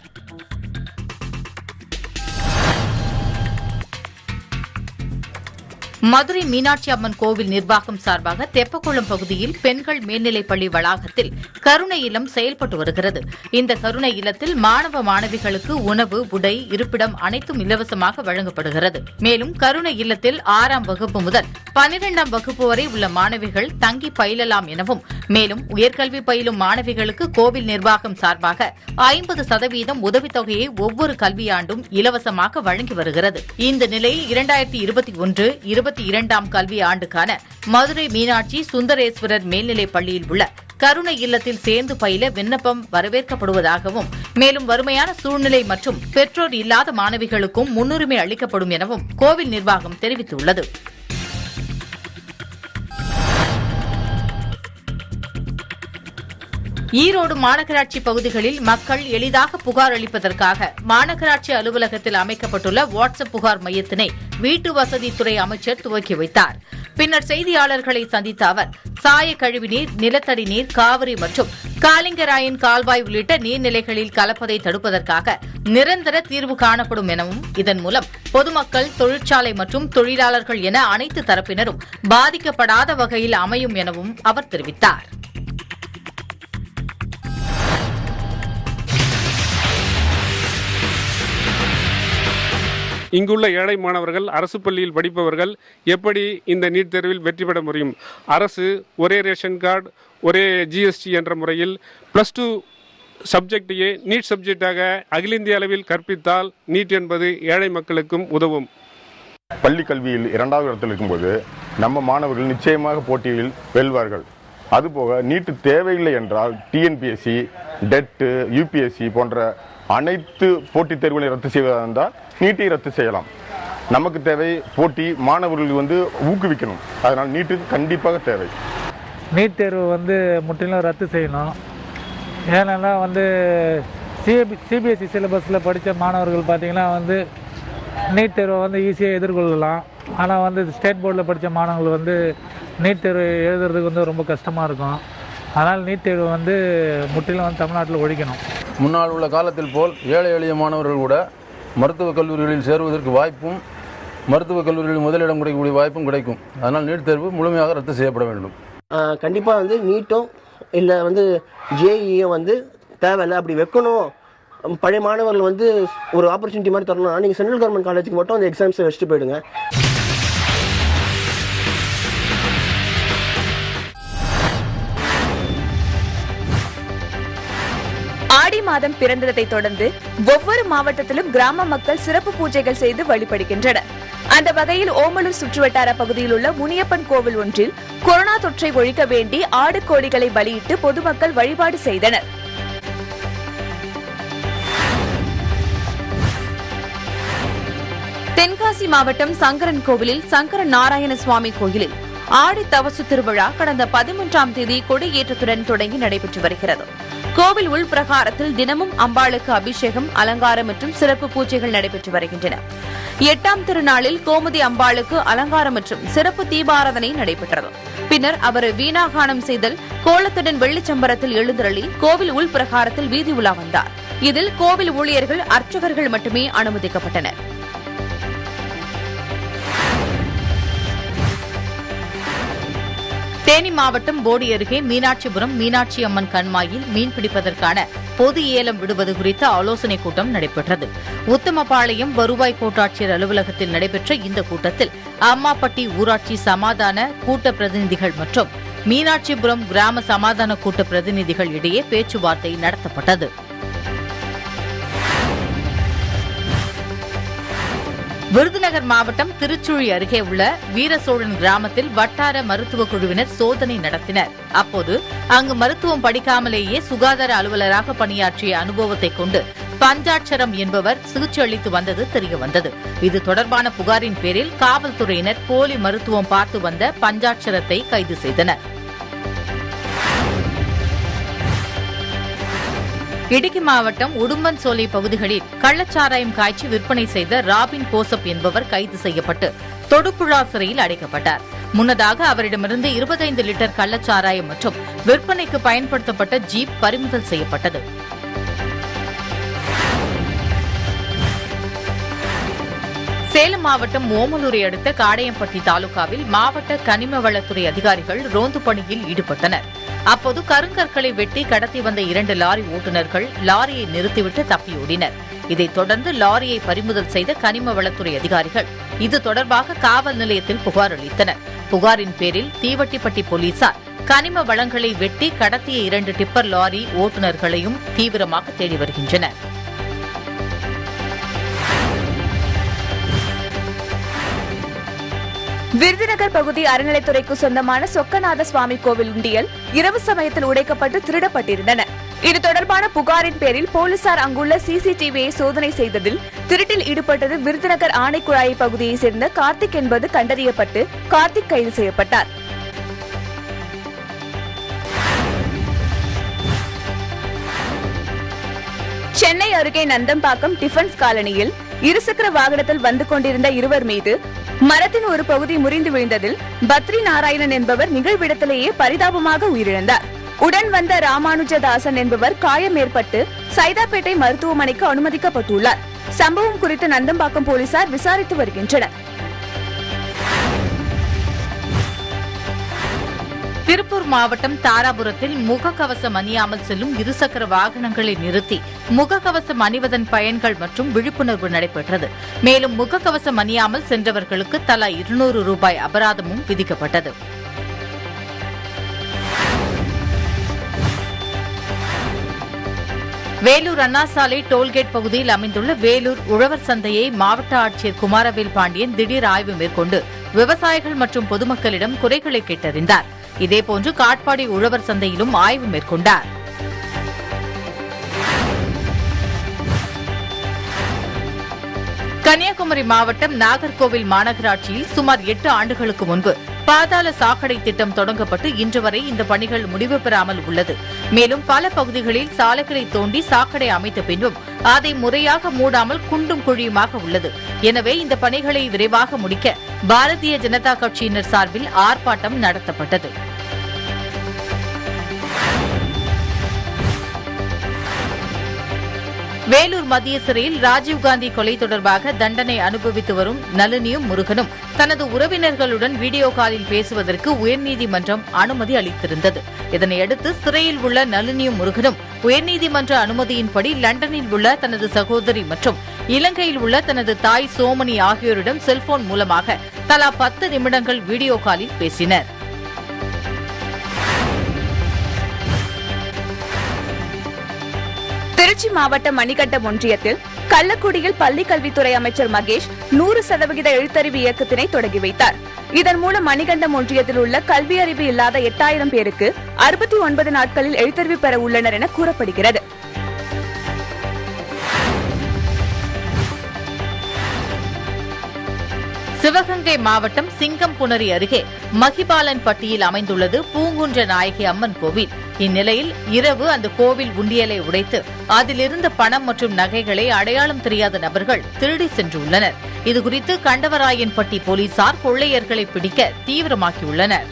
மதுரை மீனாட்சி அம்மன் கோவில் நிர்வாகம் சார்பாக தெப்பக்குளம் பகுதியில் பெண்கள் மேல்நிலைப் பள்ளி வளாகத்தில் கருணை இல்லம் செயல்பட்டு வருகிறது இந்த கருணை இல்லத்தில் மாணவ மாணவிகளுக்கு உணவு உடை இருப்பிடம் அனைத்தும் இலவசமாக வழங்கப்படுகிறது மேலும் கருணை இல்லத்தில் ஆறாம் வகுப்பு முதல் பனிரெண்டாம் வகுப்பு வரை உள்ள மாணவிகள் தங்கி பயிலலாம் எனவும் மேலும் உயர்கல்வி பயிலும் மாணவிகளுக்கு கோவில் நிர்வாகம் சார்பாக ஐம்பது சதவீதம் உதவித்தொகையை ஒவ்வொரு கல்வியாண்டும் இலவசமாக வழங்கி வருகிறது இந்த நிலையில் இரண்டாயிரத்தி இருபத்தி ஒன்று இருபத்தி இரண்டாம் கல்வி ஆண்டுக்கான மதுரை மீனாட்சி சுந்தரேஸ்வரர் மேல்நிலைப் பள்ளியில் உள்ள கருணை இல்லத்தில் சேர்ந்து பயில விண்ணப்பம் வரவேற்கப்படுவதாகவும் மேலும் வறுமையான சூழ்நிலை மற்றும் பெற்றோர் இல்லாத மாணவிகளுக்கும் முன்னுரிமை அளிக்கப்படும் எனவும் கோவில் நிர்வாகம் தெரிவித்துள்ளது ஈரோடு மாநகராட்சி பகுதிகளில் மக்கள் எளிதாக புகார் அளிப்பதற்காக மாநகராட்சி அலுவலகத்தில் அமைக்கப்பட்டுள்ள வாட்ஸ்அப் புகார் மையத்தினை வீட்டு வசதித்துறை அமைச்சர் துவக்கி வைத்தார் பின்னர் செய்தியாளர்களை சந்தித்த அவர் சாய கழிவுநீர் நிலத்தடி நீர் காவிரி மற்றும் காலிங்கராயன் கால்வாய் உள்ளிட்ட நீர்நிலைகளில் கலப்பதை தடுப்பதற்காக நிரந்தர தீர்வு காணப்படும் எனவும் இதன் மூலம் பொதுமக்கள் தொழிற்சாலை மற்றும் தொழிலாளர்கள் என அனைத்து தரப்பினரும் பாதிக்கப்படாத வகையில் அமையும் எனவும் அவர் தெரிவித்தார் இங்குள்ள ஏழை மாணவர்கள் அரசு பள்ளியில் படிப்பவர்கள் எப்படி இந்த நீட் தேர்வில் வெற்றி பெற முடியும் அரசு ஒரே ரேஷன் கார்டு ஒரே ஜிஎஸ்டி என்ற முறையில் ப்ளஸ் டூ சப்ஜெக்டையே நீட் சப்ஜெக்டாக அகில இந்திய அளவில் கற்பித்தால் நீட் என்பது ஏழை மக்களுக்கும் உதவும் பள்ளி கல்வியில் இரண்டாவது இடத்தில் இருக்கும்போது நம்ம மாணவர்கள் நிச்சயமாக போட்டியில் வெல்வார்கள் அதுபோக நீட்டு தேவையில்லை என்றால் டிஎன்பிஎஸ்சி டெட்டு யூபிஎஸ்சி போன்ற அனைத்து போட்டித் தேர்வுகளை ரத்து செய்வதாக இருந்தால் நீட்டை ரத்து செய்யலாம் நமக்கு தேவை போட்டி மாணவர்கள் வந்து ஊக்குவிக்கணும் அதனால் நீட்டு கண்டிப்பாக தேவை நீட் தேர்வு வந்து முற்றிலும் ரத்து செய்யணும் ஏன்னா வந்து சிபி சிபிஎஸ்சி சிலபஸில் படித்த மாணவர்கள் பார்த்திங்கன்னா வந்து நீட் தேர்வை வந்து ஈஸியாக எதிர்கொள்ளலாம் ஆனால் வந்து ஸ்டேட் போர்டில் படித்த மாணவர்கள் வந்து நீட் தேர்வு எழுதுறதுக்கு வந்து ரொம்ப கஷ்டமாக இருக்கும் அதனால் நீட் தேர்வு வந்து முற்றிலும் வந்து தமிழ்நாட்டில் ஒழிக்கணும் முன்னால் உள்ள காலத்தில் போல் ஏழை எளிய மாணவர்கள் கூட மருத்துவக் கல்லூரிகளில் சேருவதற்கு வாய்ப்பும் மருத்துவக் கல்லூரிகளில் முதலிடம் கிடைக்கக்கூடிய வாய்ப்பும் கிடைக்கும் அதனால் நீட் தேர்வு முழுமையாக ரத்து செய்யப்பட வேண்டும் கண்டிப்பாக வந்து நீட்டும் இல்லை வந்து ஜேஇயும் வந்து தேவையில்லை அப்படி வைக்கணும் பழைய மாணவர்கள் வந்து ஒரு ஆப்பர்ச்சுனிட்டி மாதிரி தரணும்னா நீங்கள் சென்ட்ரல் கவர்மெண்ட் காலேஜுக்கு மட்டும் அந்த எக்ஸாம்ஸை வச்சுட்டு போயிடுங்க ஆடி மாதம் பிறந்ததை தொடர்ந்து ஒவ்வொரு மாவட்டத்திலும் கிராம மக்கள் சிறப்பு பூஜைகள் செய்து வழிபடுகின்றனர் அந்த வகையில் ஓமலூர் சுற்றுவட்டார பகுதியில் உள்ள முனியப்பன் கோவில் ஒன்றில் கொரோனா தொற்றை ஒழிக்க வேண்டி ஆடு கோழிகளை பலியிட்டு பொதுமக்கள் வழிபாடு செய்தனர் தென்காசி மாவட்டம் சங்கரன் கோவிலில் சங்கர நாராயண சுவாமி கோயிலில் ஆடி தவசு திருவிழா கடந்த பதிமூன்றாம் தேதி கொடியேற்றத்துடன் தொடங்கி நடைபெற்று வருகிறது கோவில் உள்பிரகாரத்தில் தினமும் அம்பாளுக்கு அபிஷேகம் அலங்காரம் மற்றும் சிறப்பு பூஜைகள் நடைபெற்று வருகின்றன எட்டாம் திருநாளில் கோமதி அம்பாளுக்கு அலங்காரம் மற்றும் சிறப்பு தீபாராதனை நடைபெற்றது பின்னர் அவர் வீணாகானம் செய்தல் கோலத்துடன் வெள்ளிச்சம்பரத்தில் எழுந்தருளி கோவில் உள்பிரகாரத்தில் வீதி உலா வந்தார் இதில் கோவில் ஊழியர்கள் அர்ச்சகர்கள் மட்டுமே அனுமதிக்கப்பட்டனர் தேனி மாவட்டம் போடி அருகே மீனாட்சிபுரம் மீனாட்சி அம்மன் கண்மாயில் மீன் பிடிப்பதற்கான பொது ஏலம் விடுவது குறித்த ஆலோசனைக் கூட்டம் நடைபெற்றது உத்தமபாளையம் வருவாய் கோட்டாட்சியர் அலுவலகத்தில் நடைபெற்ற இந்த கூட்டத்தில் அம்மாப்பட்டி ஊராட்சி சமாதான கூட்ட பிரதிநிதிகள் மற்றும் மீனாட்சிபுரம் கிராம சமாதான கூட்ட பிரதிநிதிகள் இடையே பேச்சுவார்த்தை நடத்தப்பட்டது விருதுநகர் மாவட்டம் திருச்சுழி அருகே உள்ள வீரசோழன் கிராமத்தில் வட்டார மருத்துவ குழுவினர் சோதனை நடத்தினர் அப்போது அங்கு மருத்துவம் படிக்காமலேயே சுகாதார அலுவலராக பணியாற்றிய அனுபவத்தை கொண்டு பஞ்சாட்சரம் என்பவர் சிகிச்சை அளித்து வந்தது தெரியவந்தது இது தொடர்பான புகாரின் பேரில் காவல்துறையினர் போலி மருத்துவம் பார்த்து வந்த பஞ்சாட்சரத்தை கைது செய்தனர் இடுக்கி மாவட்டம் உடும்பன்சோலை பகுதிகளில் கள்ளச்சாராயம் காய்ச்சி விற்பனை செய்த ராபின் கோசப் என்பவர் கைது செய்யப்பட்டு தொடுபுழா சிறையில் அடைக்கப்பட்டார் முன்னதாக அவரிடமிருந்து இருபத்தைந்து லிட்டர் கள்ளச்சாராயம் மற்றும் விற்பனைக்கு பயன்படுத்தப்பட்ட ஜீப் பறிமுதல் செய்யப்பட்டது சேலம் மாவட்டம் ஓமலூரை அடுத்த காடையம்பட்டி தாலுகாவில் மாவட்ட கனிம வளத்துறை அதிகாரிகள் ரோந்து பணியில் ஈடுபட்டனர் அப்போது கருங்கற்களை வெட்டி கடத்தி வந்த இரண்டு லாரி ஓட்டுநர்கள் லாரியை நிறுத்திவிட்டு தப்பியோடினர் இதைத் தொடர்ந்து லாரியை பறிமுதல் செய்த கனிம வளத்துறை அதிகாரிகள் இது தொடர்பாக காவல் நிலையத்தில் புகார் அளித்தனர் புகாரின் பேரில் தீவட்டிப்பட்டி போலீசார் கனிம வளங்களை வெட்டி கடத்திய இரண்டு டிப்பர் லாரி ஓட்டுநர்களையும் தீவிரமாக தேடி வருகின்றனர் விருதுநகர் பகுதி அறநிலைத்துறைக்கு சொந்தமான சொக்கநாத சுவாமி கோவில் உண்டியல் இரவு சமயத்தில் உடைக்கப்பட்டு திருடப்பட்டிருந்தன இது தொடர்பான புகாரின் பேரில் போலீசார் அங்குள்ள சிசிடிவியை சோதனை செய்ததில் திருட்டில் ஈடுபட்டது விருதுநகர் ஆணைக்குழாய் பகுதியைச் சேர்ந்த கார்த்திக் என்பது கண்டறியப்பட்டு கார்த்திக் கைது செய்யப்பட்டார் சென்னை அருகே நந்தம்பாக்கம் டிஃபன்ஸ் காலனியில் இருசக்கர வாகனத்தில் வந்து கொண்டிருந்த இருவர் மீது மரத்தின் ஒரு பகுதி முறிந்து விழுந்ததில் பத்ரி நாராயணன் என்பவர் நிகழ்விடத்திலேயே பரிதாபமாக உயிரிழந்தார் உடன் வந்த ராமானுஜதாசன் என்பவர் காயம் ஏற்பட்டு சைதாப்பேட்டை மருத்துவமனைக்கு அனுமதிக்கப்பட்டுள்ளார் சம்பவம் குறித்து நந்தம்பாக்கம் போலீசார் விசாரித்து வருகின்றனர் திருப்பூர் மாவட்டம் தாராபுரத்தில் முகக்கவசம் அணியாமல் செல்லும் இருசக்கர வாகனங்களை நிறுத்தி முகக்கவசம் அணிவதன் பயன்கள் மற்றும் விழிப்புணர்வு நடைபெற்றது மேலும் முகக்கவசம் அணியாமல் சென்றவர்களுக்கு தலா இருநூறு ரூபாய் அபராதமும் விதிக்கப்பட்டது வேலூர் அண்ணா சாலை டோல்கேட் பகுதியில் அமைந்துள்ள வேலூர் உழவர் சந்தையை மாவட்ட ஆட்சியர் குமாரவேல் பாண்டியன் திடீர் ஆய்வு மேற்கொண்டு விவசாயிகள் மற்றும் பொதுமக்களிடம் குறைகளை கேட்டறிந்தார் இதேபோன்று காட்பாடி உழவர் சந்தையிலும் ஆய்வு மேற்கொண்டார் கன்னியாகுமரி மாவட்டம் நாகர்கோவில் மாநகராட்சியில் சுமார் எட்டு ஆண்டுகளுக்கு முன்பு பாதாள சாக்கடை திட்டம் தொடங்கப்பட்டு இன்று வரை இந்த பணிகள் முடிவு பெறாமல் உள்ளது மேலும் பல பகுதிகளில் சாலைகளை தோண்டி சாக்கடை அமைத்த பின்பும் அதை முறையாக மூடாமல் குண்டும் குழியுமாக உள்ளது எனவே இந்த பணிகளை விரைவாக முடிக்க பாரதிய ஜனதா கட்சியினர் சார்பில் ஆர்ப்பாட்டம் நடத்தப்பட்டது வேலூர் மத்திய சிறையில் ராஜீவ்காந்தி கொலை தொடர்பாக தண்டனை அனுபவித்து வரும் நளினியும் முருகனும் தனது உறவினர்களுடன் வீடியோ காலில் பேசுவதற்கு உயர்நீதிமன்றம் அனுமதி அளித்திருந்தது இதனையடுத்து சிறையில் உள்ள நளினியும் முருகனும் உயர்நீதிமன்ற அனுமதியின்படி லண்டனில் உள்ள தனது சகோதரி மற்றும் இலங்கையில் உள்ள தனது தாய் சோமனி ஆகியோரிடம் செல்போன் மூலமாக தலா பத்து நிமிடங்கள் வீடியோ காலில் பேசினர் திருச்சி மாவட்டம் மணிகண்டம் ஒன்றியத்தில் கள்ளக்குடியில் பள்ளி கல்வித்துறை அமைச்சர் மகேஷ் நூறு சதவிகித எழுத்தறிவு இயக்கத்தினை தொடங்கி வைத்தார் இதன் மூலம் மணிகண்டம் ஒன்றியத்தில் உள்ள கல்வி அறிவு இல்லாத எட்டாயிரம் பேருக்கு அறுபத்தி ஒன்பது நாட்களில் எழுத்தறிவு பெற உள்ளனர் என கூறப்படுகிறது சிவகங்கை மாவட்டம் சிங்கம்புணரி அருகே மகிபாலன் பட்டியில் அமைந்துள்ளது பூங்குன்ற நாயகி அம்மன் கோவில் இந்நிலையில் இரவு அந்த கோவில் உண்டியலை உடைத்து அதிலிருந்த பணம் மற்றும் நகைகளை அடையாளம் தெரியாத நபர்கள் திருடி சென்றுள்ளனர் இதுகுறித்து கண்டவராயன்பட்டி போலீசார் கொள்ளையர்களை பிடிக்க தீவிரமாக்கியுள்ளனர்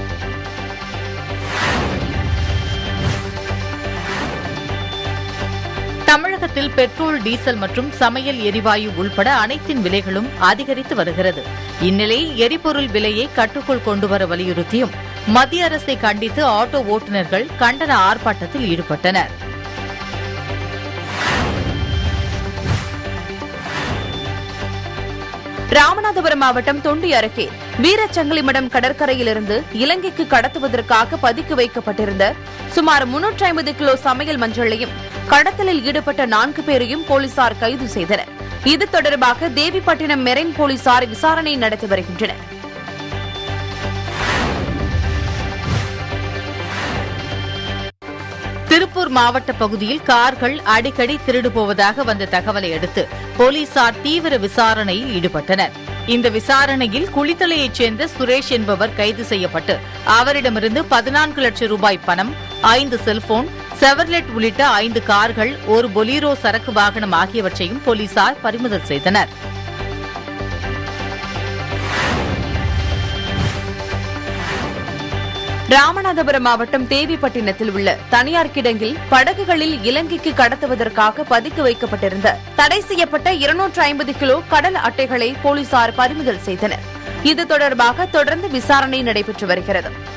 தமிழகத்தில் பெட்ரோல் டீசல் மற்றும் சமையல் எரிவாயு உள்பட அனைத்தின் விலைகளும் அதிகரித்து வருகிறது இந்நிலையில் எரிபொருள் விலையை கட்டுக்குள் கொண்டுவர வலியுறுத்தியும் மத்திய அரசை கண்டித்து ஆட்டோ ஓட்டுநர்கள் கண்டன ஆர்ப்பாட்டத்தில் ஈடுபட்டனர் ராமநாதபுரம் மாவட்டம் தொண்டி அருகே வீரச்சங்கிலிமடம் கடற்கரையிலிருந்து இலங்கைக்கு கடத்துவதற்காக பதுக்கி வைக்கப்பட்டிருந்த சுமார் முன்னூற்றி ஐம்பது கிலோ சமையல் மஞ்சளையும் கடத்தலில் ஈடுபட்ட நான்கு பேரையும் போலீசார் கைது செய்தனர் இது தொடர்பாக தேவிப்பட்டினம் மெரைன் போலீசார் விசாரணை நடத்தி வருகின்றனர் திருப்பூர் திருப்பூர் மாவட்ட பகுதியில் கார்கள் அடிக்கடி திருடு போவதாக வந்த தகவலை அடுத்து போலீசார் தீவிர விசாரணையில் ஈடுபட்டனர் இந்த விசாரணையில் குளித்தலையைச் சேர்ந்த சுரேஷ் என்பவர் கைது செய்யப்பட்டு அவரிடமிருந்து பதினான்கு லட்சம் ரூபாய் பணம் ஐந்து செல்போன் செவர்லெட் உள்ளிட்ட ஐந்து கார்கள் ஒரு பொலீரோ சரக்கு வாகனம் ஆகியவற்றையும் போலீசார் பறிமுதல் செய்தனர் ராமநாதபுரம் மாவட்டம் தேவிப்பட்டினத்தில் உள்ள தனியார் கிடங்கில் படகுகளில் இலங்கைக்கு கடத்துவதற்காக பதுக்கி வைக்கப்பட்டிருந்த தடை செய்யப்பட்ட இருநூற்று ஐம்பது கிலோ கடல் அட்டைகளை போலீசார் பறிமுதல் செய்தனர் இது தொடர்பாக தொடர்ந்து விசாரணை நடைபெற்று வருகிறது